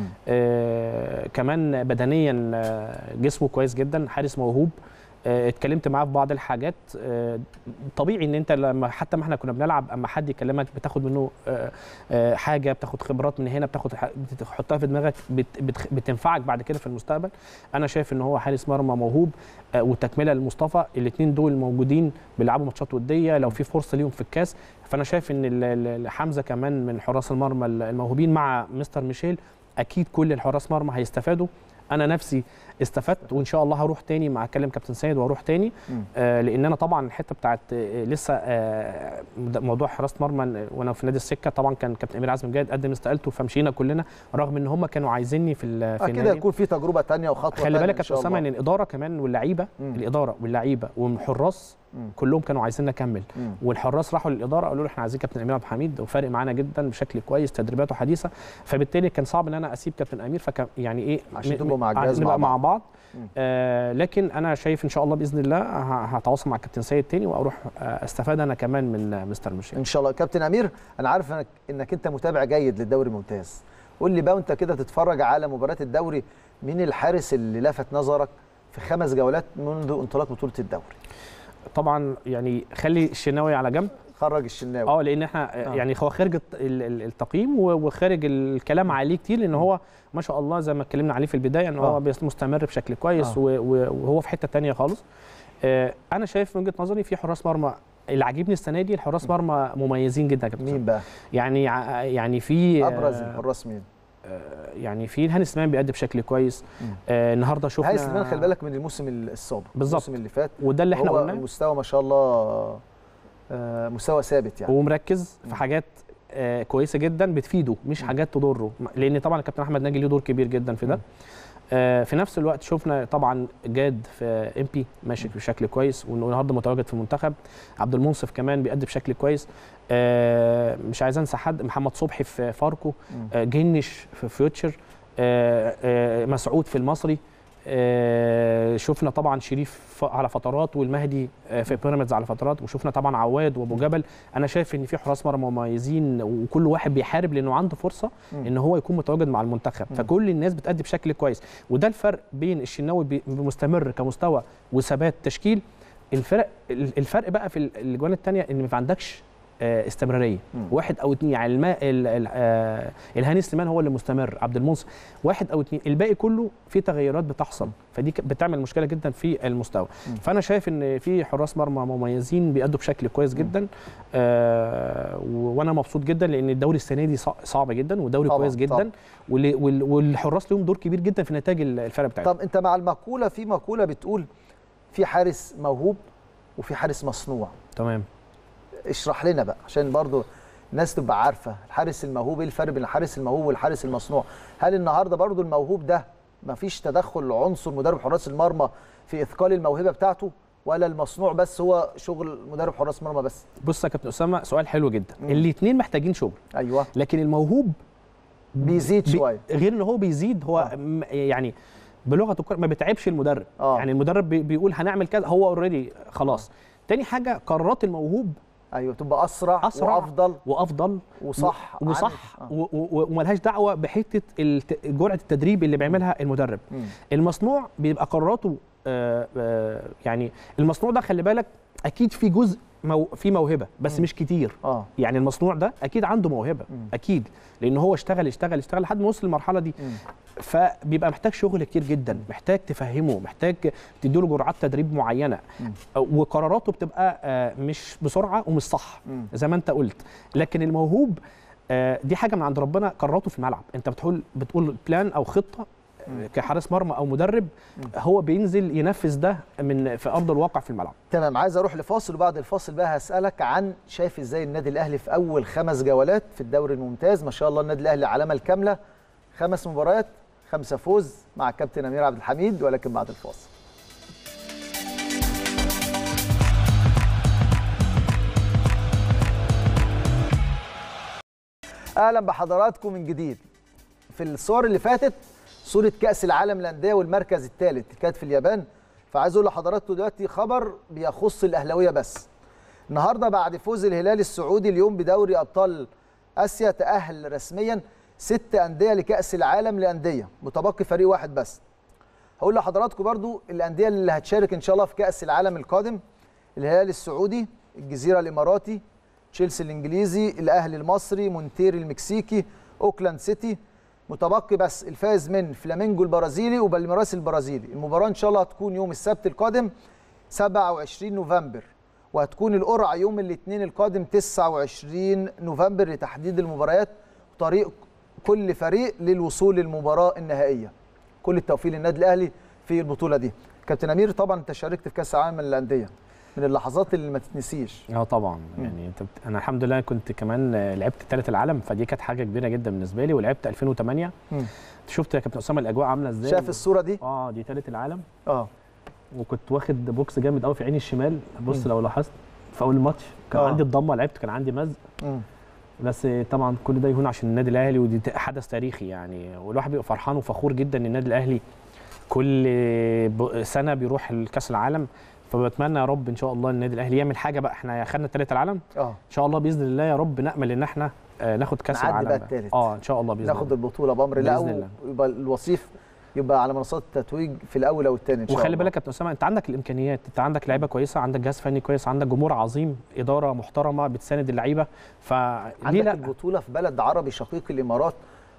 آه كمان بدنيا آه جسمه كويس جدا حارس موهوب آه اتكلمت معاه في بعض الحاجات آه طبيعي ان انت لما حتى ما احنا كنا بنلعب اما حد يكلمك بتاخد منه آه آه حاجه بتاخد خبرات من هنا بتاخد ح- بتحطها في دماغك بت بت بتنفعك بعد كده في المستقبل انا شايف ان هو حارس مرمى موهوب آه وتكمله لمصطفى الاثنين دول موجودين بيلعبوا ماتشات وديه لو في فرصه ليهم في الكاس فانا شايف ان ال- ال- حمزه كمان من حراس المرمى الموهوبين مع مستر ميشيل اكيد كل الحراس مرمى هيستفادوا انا نفسي استفدت وان شاء الله هروح تاني مع اكلم كابتن سيد واروح تاني مم. آه لان انا طبعا الحته بتاعت آه لسه آه ده موضوع حراسه مرمى وانا في نادي السكه طبعا كان كابتن امير عزمي مجاهد قدم استقالته فمشينا كلنا رغم ان هم كانوا عايزيني في ال- في اكيد النادي. هيكون في تجربه تانية وخطوه خلي تانية بالك إن يا شاء اسامه ان الله. الاداره كمان واللعيبه مم. الاداره واللعيبه والحراس مم. كلهم كانوا عايزين نكمل مم. والحراس راحوا للاداره قالوا له احنا عايزين كابتن امير عبد الحميد وفارق معانا جدا بشكل كويس تدريباته حديثه فبالتالي كان صعب ان انا اسيب كابتن امير فكان يعني ايه عشان م- تبقوا مع م- الجهاز نبقى مع مع بعض. بعض مم. آه لكن انا شايف ان شاء الله باذن الله ه- هتواصل مع كابتن سيد تاني واروح آه استفاد انا كمان من آه، مستر ميشيل ان شاء الله كابتن امير انا عارف انك انك انت متابع جيد للدوري الممتاز قول لي بقى وانت كده تتفرج على مباريات الدوري مين الحارس اللي لفت نظرك في خمس جولات منذ انطلاق بطوله الدوري طبعا يعني خلي الشناوي على جنب خرج الشناوي اه لان احنا آه. آه. يعني هو خارج الت- ال- ال- التقييم و- وخارج الكلام عليه كتير لان هو ما شاء الله زي ما اتكلمنا عليه في البدايه ان آه. هو بيس- مستمر بشكل كويس آه. و- و- وهو في حته تانية خالص آه انا شايف من وجهه نظري في حراس مرمى اللي عاجبني السنه دي الحراس مرمى مميزين جدا يا كابتن مين بقى يعني ع- يعني في ابرز آه، الحراس مين يعني في هاني سليمان بيأدي بشكل كويس آه النهارده شفنا هاني سليمان خلي بالك من الموسم السابق بالظبط. الموسم اللي فات وده اللي احنا هو قلناه مستوى ما شاء الله آه، مستوى ثابت يعني ومركز في حاجات آه كويسه جدا بتفيده مش حاجات تضره لان طبعا الكابتن احمد ناجي له دور كبير جدا في ده آه في نفس الوقت شفنا طبعا جاد في ام بي ماشي بشكل كويس والنهارده متواجد في المنتخب عبد المنصف كمان بيأدي بشكل كويس آه مش عايز انسى حد محمد صبحي في فاركو آه جنش في فيوتشر آه آه مسعود في المصري آه شفنا طبعا شريف ف- على فترات والمهدي آه في بيراميدز على فترات وشفنا طبعا عواد وابو جبل انا شايف ان في حراس مرمى مميزين وكل واحد بيحارب لانه عنده فرصه مم. ان هو يكون متواجد مع المنتخب مم. فكل الناس بتأدي بشكل كويس وده الفرق بين الشناوي بي- مستمر كمستوى وثبات تشكيل الفرق الفرق بقى في ال- الاجوان الثانيه ان ما عندكش آه، استمراريه مم. واحد او اثنين يعني الماء ال- ال- آه، الهاني سليمان هو اللي مستمر عبد المنصف واحد او اثنين الباقي كله في تغيرات بتحصل فدي ك- بتعمل مشكله جدا في المستوى مم. فانا شايف ان في حراس مرمى مميزين بيأدوا بشكل كويس جدا آه و- وانا مبسوط جدا لان الدوري السنه دي صع- صعب جدا ودوري طبعاً، كويس جدا طبعاً. وال- وال- والحراس لهم دور كبير جدا في نتائج ال- الفرق بتاعتهم طب انت مع المقوله في مقوله بتقول في حارس موهوب وفي حارس مصنوع تمام اشرح لنا بقى عشان برضو الناس تبقى عارفه الحارس الموهوب ايه الفرق بين الحارس الموهوب والحارس المصنوع هل النهارده برضو الموهوب ده مفيش تدخل عنصر مدرب حراس المرمى في اثقال الموهبه بتاعته ولا المصنوع بس هو شغل مدرب حراس مرمى بس بص يا كابتن اسامه سؤال حلو جدا مم. الاثنين محتاجين شغل ايوه لكن الموهوب بيزيد بي- شويه غير ان هو بيزيد هو آه. م- يعني بلغه الكره ما بيتعبش المدرب آه. يعني المدرب بي- بيقول هنعمل كذا هو اوريدي خلاص تاني حاجه قرارات الموهوب ايوه تبقى اسرع, أسرع. وافضل وافضل وصح و- وصح عن- آه. و- و- وملهاش دعوه بحته الت- جرعه التدريب اللي بيعملها المدرب مم. المصنوع بيبقى قراراته آه، آه، يعني المصنوع ده خلي بالك اكيد في جزء مو في موهبه بس مم. مش كتير اه يعني المصنوع ده اكيد عنده موهبه مم. اكيد لان هو اشتغل اشتغل اشتغل لحد ما وصل للمرحله دي مم. فبيبقى محتاج شغل كتير جدا محتاج تفهمه محتاج تديله جرعات تدريب معينه مم. وقراراته بتبقى آه، مش بسرعه ومش صح مم. زي ما انت قلت لكن الموهوب آه، دي حاجه من عند ربنا قراراته في الملعب انت بتقول بتقول بلان او خطه آه، كحارس مرمى او مدرب هو بينزل ينفذ ده من في ارض الواقع في الملعب تمام عايز اروح لفاصل وبعد الفاصل بقى هسالك عن شايف ازاي النادي الاهلي في اول خمس جولات في الدوري الممتاز ما شاء الله النادي الاهلي علامه الكامله خمس مباريات خمسه فوز مع الكابتن امير عبد الحميد ولكن بعد الفاصل اهلا بحضراتكم من جديد في الصور اللي فاتت صوره كاس العالم للانديه والمركز الثالث كانت في اليابان فعايز اقول لحضراتكم دلوقتي خبر بيخص الاهلاويه بس النهارده بعد فوز الهلال السعودي اليوم بدوري ابطال اسيا تاهل رسميا ست انديه لكاس العالم للانديه متبقي فريق واحد بس هقول لحضراتكم برضو الانديه اللي هتشارك ان شاء الله في كاس العالم القادم الهلال السعودي الجزيره الاماراتي تشيلسي الانجليزي الاهلي المصري مونتير المكسيكي اوكلاند سيتي متبقي بس الفائز من فلامينجو البرازيلي وبالميراس البرازيلي المباراه ان شاء الله هتكون يوم السبت القادم 27 نوفمبر وهتكون القرعه يوم الاثنين القادم 29 نوفمبر لتحديد المباريات وطريق كل فريق للوصول للمباراه النهائيه كل التوفيق للنادي الاهلي في البطوله دي كابتن امير طبعا انت شاركت في كاس العالم للانديه من اللحظات اللي ما تتنسيش اه طبعا يعني انت بت... انا الحمد لله كنت كمان آه، لعبت ثالث العالم فدي كانت حاجه كبيره جدا بالنسبه لي ولعبت 2008 مم. شفت يا كابتن اسامه الاجواء عامله ازاي شايف الصوره دي اه دي ثالث العالم اه وكنت واخد بوكس جامد قوي في عيني الشمال بص لو لاحظت في اول الماتش كان آه. عندي الضمه لعبت كان عندي مزق مم. بس طبعا كل ده يهون عشان النادي الاهلي ودي ت- حدث تاريخي يعني والواحد بيبقى فرحان وفخور جدا ان النادي الاهلي كل ب- سنه بيروح الكاس العالم فبتمنى يا رب ان شاء الله النادي الاهلي يعمل حاجه بقى احنا خدنا ثالث العالم اه ان شاء الله باذن الله يا رب نامل ان احنا آه، ناخد كاس نعدي العالم بقى بقى. التالت. اه ان شاء الله باذن ناخد الله البطوله بامر الله بإذن الله. ويبقى الوصيف يبقى على منصات التتويج في الاول او الثاني ان شاء وخلي الله بالك يا كابتن اسامه انت عندك الامكانيات انت عندك لعيبه كويسه عندك جهاز فني كويس عندك جمهور عظيم اداره محترمه بتساند اللعيبه فليه عندك لا البطوله في بلد عربي شقيق الامارات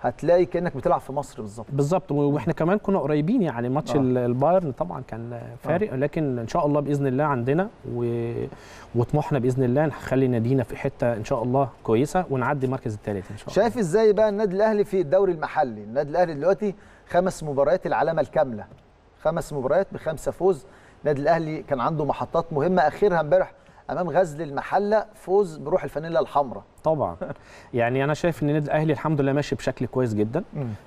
هتلاقي كانك بتلعب في مصر بالظبط بالظبط واحنا كمان كنا قريبين يعني ماتش آه. آه. البايرن طبعا كان فارق آه. لكن ان شاء الله باذن الله عندنا و... وطموحنا باذن الله نخلي نادينا في حته ان شاء الله كويسه ونعدي المركز الثالث ان شاء الله شايف ازاي بقى النادي الاهلي في الدوري المحلي النادي الاهلي دلوقتي خمس مباريات العلامه الكامله خمس مباريات بخمسه فوز النادي الاهلي كان عنده محطات مهمه اخرها امبارح امام غزل المحله فوز بروح الفانيلا الحمراء طبعا يعني انا شايف ان النادي الاهلي الحمد لله ماشي بشكل كويس جدا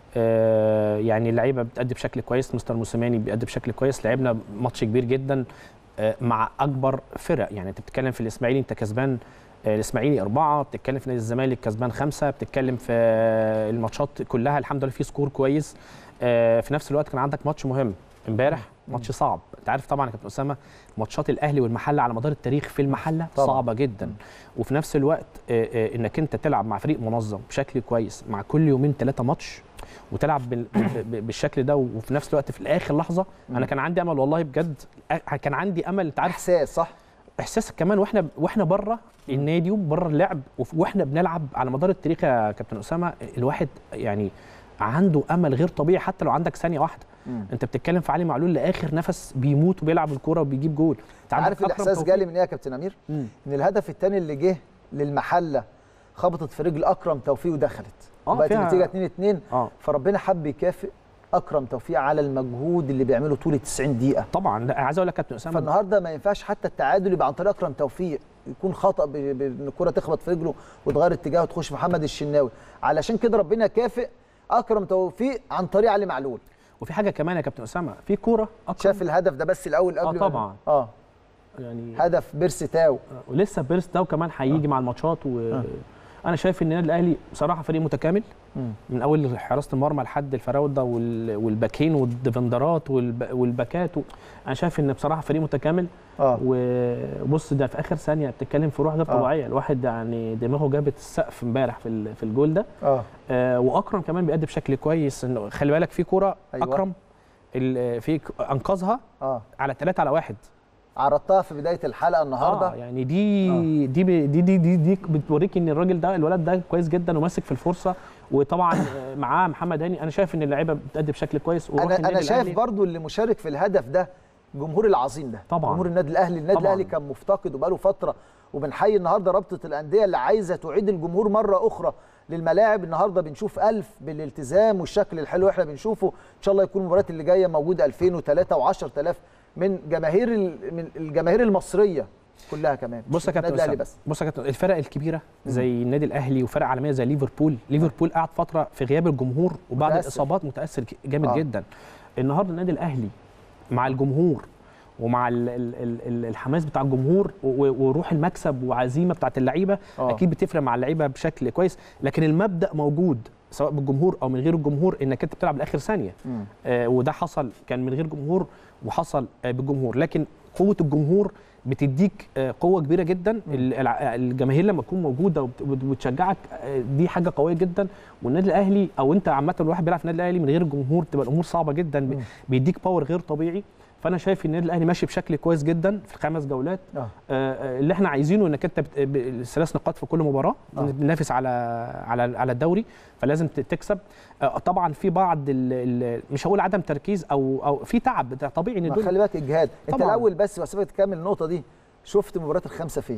آه يعني اللعيبه بتأدي بشكل كويس مستر موسيماني بيأدي بشكل كويس لعبنا ماتش كبير جدا آه مع اكبر فرق يعني انت بتتكلم في الاسماعيلي انت كسبان آه الاسماعيلي اربعه بتتكلم في نادي الزمالك كسبان خمسه بتتكلم في الماتشات كلها الحمد لله في سكور كويس آه في نفس الوقت كان عندك ماتش مهم امبارح ماتش صعب انت عارف طبعا يا كابتن اسامه ماتشات الاهلي والمحله على مدار التاريخ في المحله طبعاً. صعبه جدا وفي نفس الوقت آه، آه، انك انت تلعب مع فريق منظم بشكل كويس مع كل يومين ثلاثه ماتش وتلعب بال- ب- ب- بالشكل ده وفي نفس الوقت في الاخر لحظه انا كان عندي امل والله بجد آه، كان عندي امل انت عارف احساس صح احساس كمان واحنا واحنا بره النادي وبره اللعب وف- واحنا بنلعب على مدار التاريخ يا كابتن اسامه الواحد يعني عنده امل غير طبيعي حتى لو عندك ثانيه واحده مم. انت بتتكلم في علي معلول لاخر نفس بيموت وبيلعب الكوره وبيجيب جول انت عندك عارف أكرم الاحساس توفيق. جالي من ايه يا كابتن امير مم. ان الهدف الثاني اللي جه للمحله خبطت في رجل اكرم توفيق ودخلت آه، بقت فيها- النتيجه 2 2 اه فربنا حب يكافئ اكرم توفيق على المجهود اللي بيعمله طول ال 90 دقيقه طبعا لا، عايز اقول لك يا كابتن اسامه فالنهارده ما ينفعش حتى التعادل يبقى عن طريق اكرم توفيق يكون خطا ب- ب- ان الكره تخبط في رجله وتغير اتجاهه وتخش محمد الشناوي علشان كده ربنا كافئ اكرم توفيق عن طريق علي معلول وفي حاجه كمان يا كابتن اسامه في كوره اكرم شاف الهدف ده بس الاول قبل آه ما- طبعا. اه يعني هدف بيرسي تاو ولسه بيرس ده وكمان هيجي مع الماتشات و انا شايف ان النادي الاهلي بصراحه فريق متكامل مم. من اول حراسه المرمى لحد الفراوده وال- والباكين والديفندرات والب- والباكات و... انا شايف ان بصراحه فريق متكامل اه وبص ده في اخر ثانيه بتتكلم في روح غير آه. طبيعيه الواحد يعني دماغه جابت السقف امبارح في ال- في الجول ده اه آه واكرم كمان بيأدي بشكل كويس انه خلي بالك في كوره أيوة. أيوة. اكرم ال- في ك- انقذها اه على 3 على 1 عرضتها في بدايه الحلقه النهارده اه يعني دي آه. دي, ب- دي دي دي دي بتوريك ان الراجل ده الولد ده كويس جدا وماسك في الفرصه وطبعا آه، معاه محمد هاني انا شايف ان اللعيبه بتأدي بشكل كويس وروح انا النادي انا شايف الأهلي- برضو اللي مشارك في الهدف ده الجمهور العظيم ده طبعاً. جمهور النادي الاهلي النادي طبعاً. الاهلي كان مفتقد وبقاله فتره وبنحيي النهارده رابطه الانديه اللي عايزه تعيد الجمهور مره اخرى للملاعب النهارده بنشوف ألف بالالتزام والشكل الحلو اللي احنا بنشوفه ان شاء الله يكون المباريات اللي جايه موجود 2003 و10000 من جماهير ال- من الجماهير المصريه كلها كمان بص مش يا كابتن النادي الاهلي أسامة، بس بص يا كابتن الفرق الكبيره زي النادي الاهلي وفرق عالميه زي ليفربول ليفربول قعد فتره في غياب الجمهور وبعد متأثر. الاصابات متاثر ك- جامد آه. آه. جدا النهارده النادي الاهلي مع الجمهور ومع ال ال ال ال الحماس بتاع الجمهور و- و- وروح المكسب وعزيمه بتاعت اللعيبه آه. اكيد بتفرق مع اللعيبه بشكل كويس لكن المبدا موجود سواء بالجمهور او من غير الجمهور انك انت بتلعب لاخر ثانيه مم. آه وده حصل كان من غير جمهور وحصل آه بالجمهور لكن قوه الجمهور بتديك آه قوه كبيره جدا ال- الع- الجماهير لما تكون موجوده وبت- وبت- وبتشجعك آه دي حاجه قويه جدا والنادي الاهلي او انت عامه الواحد بيلعب في النادي الاهلي من غير الجمهور تبقى الامور صعبه جدا ب- مم. بيديك باور غير طبيعي فانا شايف ان النادي الاهلي ماشي بشكل كويس جدا في الخمس جولات آه. آه، آه، اللي احنا عايزينه انك انت بت- ب- الثلاث نقاط في كل مباراه آه. بننافس على على على الدوري فلازم ت- تكسب آه، طبعا في بعض ال ال مش هقول عدم تركيز او او في تعب ده طبيعي ان ما دول خلي بالك اجهاد انت طبعاً. الاول بس واسيبك تكمل النقطه دي شفت مباراه الخمسه فين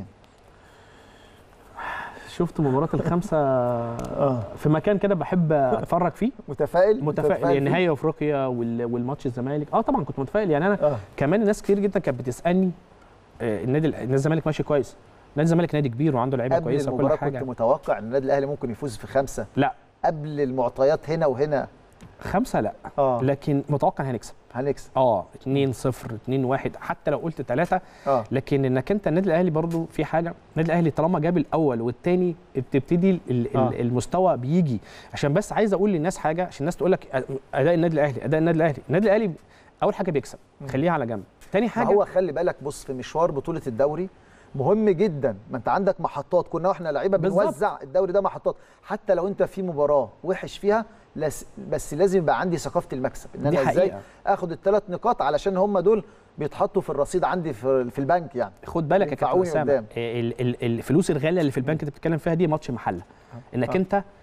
شفت مباراه الخمسه في مكان كده بحب اتفرج فيه متفائل متفائل فيه؟ يعني نهائي افريقيا وال- والماتش الزمالك اه طبعا كنت متفائل يعني انا اه كمان ناس كتير جدا كانت بتسالني آه، النادي نادي الزمالك ماشي كويس نادي الزمالك نادي كبير وعنده لعيبه قبل كويسه المباراه وكل حاجه كنت متوقع ان النادي الاهلي ممكن يفوز في خمسه لا قبل المعطيات هنا وهنا خمسه لا اه لكن متوقع هنكسب هنكسب اه 2 0 2 1 حتى لو قلت 3 اه لكن انك انت النادي الاهلي برضو في حاجه النادي الاهلي طالما جاب الاول والثاني بتبتدي ال- آه. ال- المستوى بيجي عشان بس عايز اقول للناس حاجه عشان الناس تقول لك اداء النادي الاهلي اداء النادي الاهلي النادي الاهلي اول حاجه بيكسب خليها على جنب تاني حاجه هو خلي بالك بص في مشوار بطوله الدوري مهم جدا ما انت عندك محطات كنا واحنا لعيبه بالظبط. بنوزع الدوري ده محطات حتى لو انت في مباراه وحش فيها لس بس لازم يبقى عندي ثقافه المكسب ان دي انا ازاي حقيقة. اخد الثلاث نقاط علشان هم دول بيتحطوا في الرصيد عندي في, في البنك يعني خد بالك يا كابتن ينفعوني اسامه قدام. ال- ال- الفلوس الغاليه اللي في البنك انت بتتكلم فيها دي ماتش محله انك آه. انت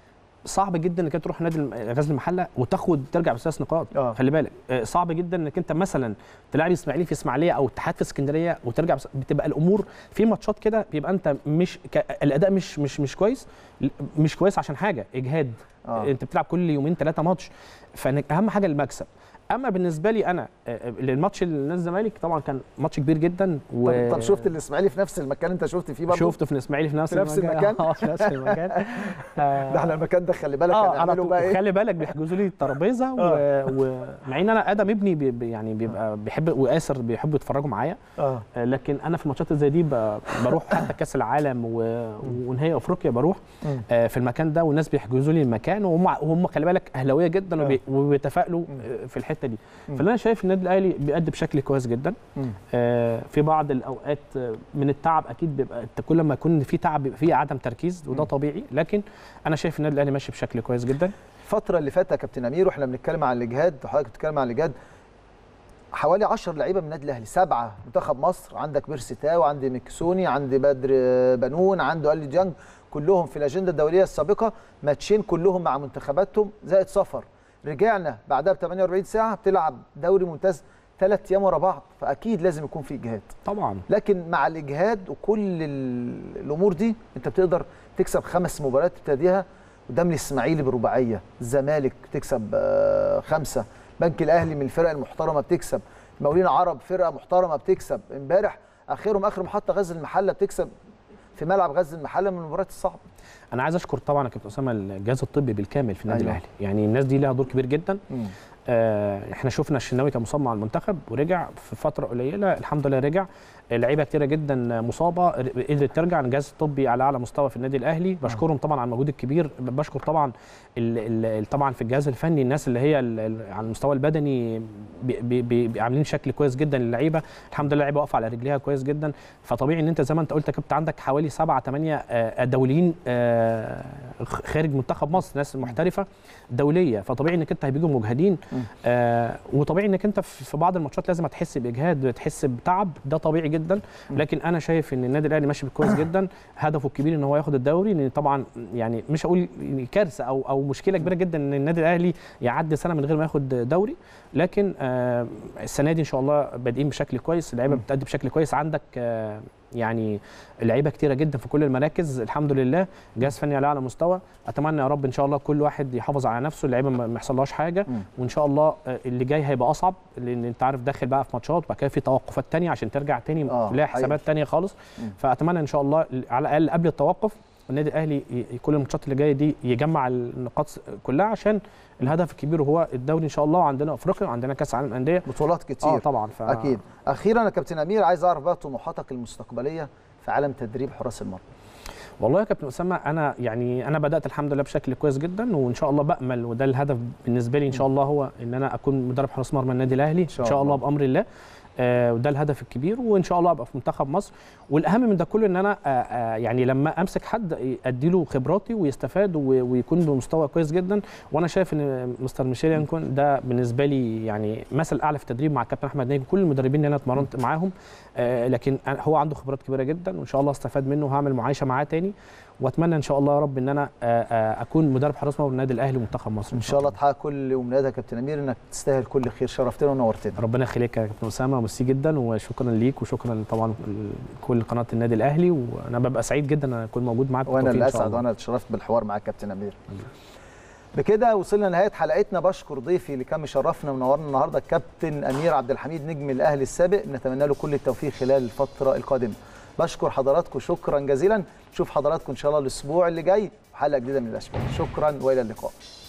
صعب جدا انك انت تروح نادي الم- غزل المحله وتاخد ترجع بثلاث نقاط آه. خلي بالك آه، صعب جدا انك انت مثلا تلعب اسماعيلي في اسماعيليه او اتحاد في اسكندريه وترجع بس بتبقى الامور في ماتشات كده بيبقى انت مش ك... الاداء مش مش مش كويس ل- مش كويس عشان حاجه اجهاد آه. انت بتلعب كل يومين ثلاثه ماتش فاهم حاجه المكسب اما بالنسبه لي انا آه، آه، الماتش النادي الزمالك طبعا كان ماتش كبير جدا طب, طب شفت الاسماعيلي في نفس المكان انت شفت فيه برضه شفته في الاسماعيلي في نفس في نفس المكان؟ اه في نفس المكان آه، ده احنا المكان ده خلي بالك اه على هنعمله طول بقى ايه خلي بالك بيحجزوا لي الترابيزه و- ومع ان انا ادم ابني بي بي- يعني بيبقى بيحب واسر بيحبوا يتفرجوا معايا اه آه، لكن انا في الماتشات اللي زي دي ب- بروح حتى كاس العالم و- ونهائي افريقيا بروح مم. آه، في المكان ده والناس بيحجزوا لي المكان وهم وهم خلي بالك اهلاويه جدا وبي- وبيتفائلوا آه، في الحته دي مم. فانا شايف النادي الاهلي بيأدي بشكل كويس جدا مم. آه، في بعض الاوقات آه، من التعب اكيد بيبقى انت كل ما يكون في تعب بيبقى في عدم تركيز وده طبيعي لكن انا شايف النادي الاهلي ماشي بشكل كويس جدا الفتره اللي فاتت يا كابتن امير واحنا بنتكلم عن الاجهاد وحضرتك بتتكلم عن الاجهاد حوالي 10 لعيبه من النادي الاهلي سبعه منتخب مصر عندك بيرسي تاو عندي مكسوني عندي بدر بنون عنده الي ديانج كلهم في الاجنده الدوليه السابقه ماتشين كلهم مع منتخباتهم زائد سفر رجعنا بعدها ب 48 ساعه بتلعب دوري ممتاز ثلاث ايام ورا بعض فاكيد لازم يكون في اجهاد طبعا لكن مع الاجهاد وكل ال- الامور دي انت بتقدر تكسب خمس مباريات تبتديها قدام الاسماعيلي برباعيه الزمالك تكسب آه، خمسه بنك الاهلي من الفرق المحترمه بتكسب المقاولين العرب فرقه محترمه بتكسب امبارح اخرهم اخر محطه غزل المحله بتكسب في ملعب غزل المحله من المباريات الصعبه انا عايز اشكر طبعا يا كابتن اسامه الجهاز الطبي بالكامل في النادي أيوة. الاهلي يعني الناس دي لها دور كبير جدا مم. آه، احنا شفنا الشناوي كان مصاب مع المنتخب ورجع في فتره قليله الحمد لله رجع لعيبه كتيره جدا مصابه ر- قدرت ترجع الجهاز الطبي على اعلى مستوى في النادي الاهلي بشكرهم طبعا على المجهود الكبير ب- بشكر طبعا ال ال طبعا في الجهاز الفني الناس اللي هي ال- ال- على المستوى البدني بي- بي- بي- بي- عاملين شكل كويس جدا للعيبه الحمد لله اللعيبه واقفه على رجليها كويس جدا فطبيعي ان انت زي ما انت قلت يا كابتن عندك حوالي سبعة ثمانية دوليين آه، خ- خارج منتخب مصر ناس محترفه دوليه فطبيعي انك انت هيجوا مجهدين آه وطبيعي انك انت في في بعض الماتشات لازم هتحس باجهاد تحس بتعب ده طبيعي جدا لكن انا شايف ان النادي الاهلي ماشي كويس جدا هدفه الكبير ان هو ياخد الدوري لان طبعا يعني مش هقول كارثه او او مشكله كبيره جدا ان النادي الاهلي يعدي سنه من غير ما ياخد دوري لكن آه السنه دي ان شاء الله بادئين بشكل كويس اللعيبه بتأدي بشكل كويس عندك آه يعني لعيبه كتيره جدا في كل المراكز الحمد لله جهاز فني على اعلى مستوى اتمنى يا رب ان شاء الله كل واحد يحافظ على نفسه اللعيبه ما ما يحصلهاش حاجه مم. وان شاء الله آه، اللي جاي هيبقى اصعب لان انت عارف داخل بقى في ماتشات وبعد كده في توقفات تانية عشان ترجع تاني آه، لها حسابات تانية خالص مم. فاتمنى ان شاء الله على الاقل قبل التوقف النادي الاهلي ي- كل الماتشات اللي جايه دي يجمع النقاط كلها عشان الهدف الكبير هو الدوري ان شاء الله وعندنا افريقيا وعندنا كاس العالم للانديه بطولات كتير اه طبعا ف... اكيد اخيرا يا كابتن امير عايز اعرف بقى طموحاتك المستقبليه في عالم تدريب حراس المرمى والله يا كابتن اسامه انا يعني انا بدات الحمد لله بشكل كويس جدا وان شاء الله بامل وده الهدف بالنسبه لي ان شاء الله هو ان انا اكون مدرب حراس مرمى النادي الاهلي ان شاء شاء الله الله. بامر الله آه وده الهدف الكبير وان شاء الله ابقى في منتخب مصر والاهم من ده كله ان انا آه آه يعني لما امسك حد ادي له خبراتي ويستفاد و- ويكون بمستوى كويس جدا وانا شايف ان مستر ميشيل يكون ده بالنسبه لي يعني مثل اعلى في التدريب مع الكابتن احمد ناجي كل المدربين اللي انا اتمرنت معاهم آه لكن أنا- هو عنده خبرات كبيره جدا وان شاء الله استفاد منه وهعمل معايشه معاه تاني واتمنى ان شاء الله يا رب ان انا آه، آه، اكون مدرب حراس مرمى النادي الاهلي ومنتخب مصر ان شاء الله تحقق كل امنياتك يا كابتن امير انك تستاهل كل خير شرفتنا ونورتنا ربنا يخليك يا كابتن اسامه ميرسي جدا وشكرا ليك وشكرا طبعا لكل قناه النادي الاهلي وانا ببقى سعيد جدا ان اكون موجود معاك وانا بالتوفيق اللي إن شاء اسعد الله. وانا اللي اتشرفت بالحوار معاك كابتن امير بكده وصلنا لنهايه حلقتنا بشكر ضيفي اللي كان مشرفنا ومنورنا النهارده الكابتن امير عبد الحميد نجم الاهلي السابق نتمنى له كل التوفيق خلال الفتره القادمه بشكر حضراتكم شكرا جزيلا نشوف حضراتكم ان شاء الله الاسبوع اللي جاي وحلقه جديده من الاشبال شكرا والى اللقاء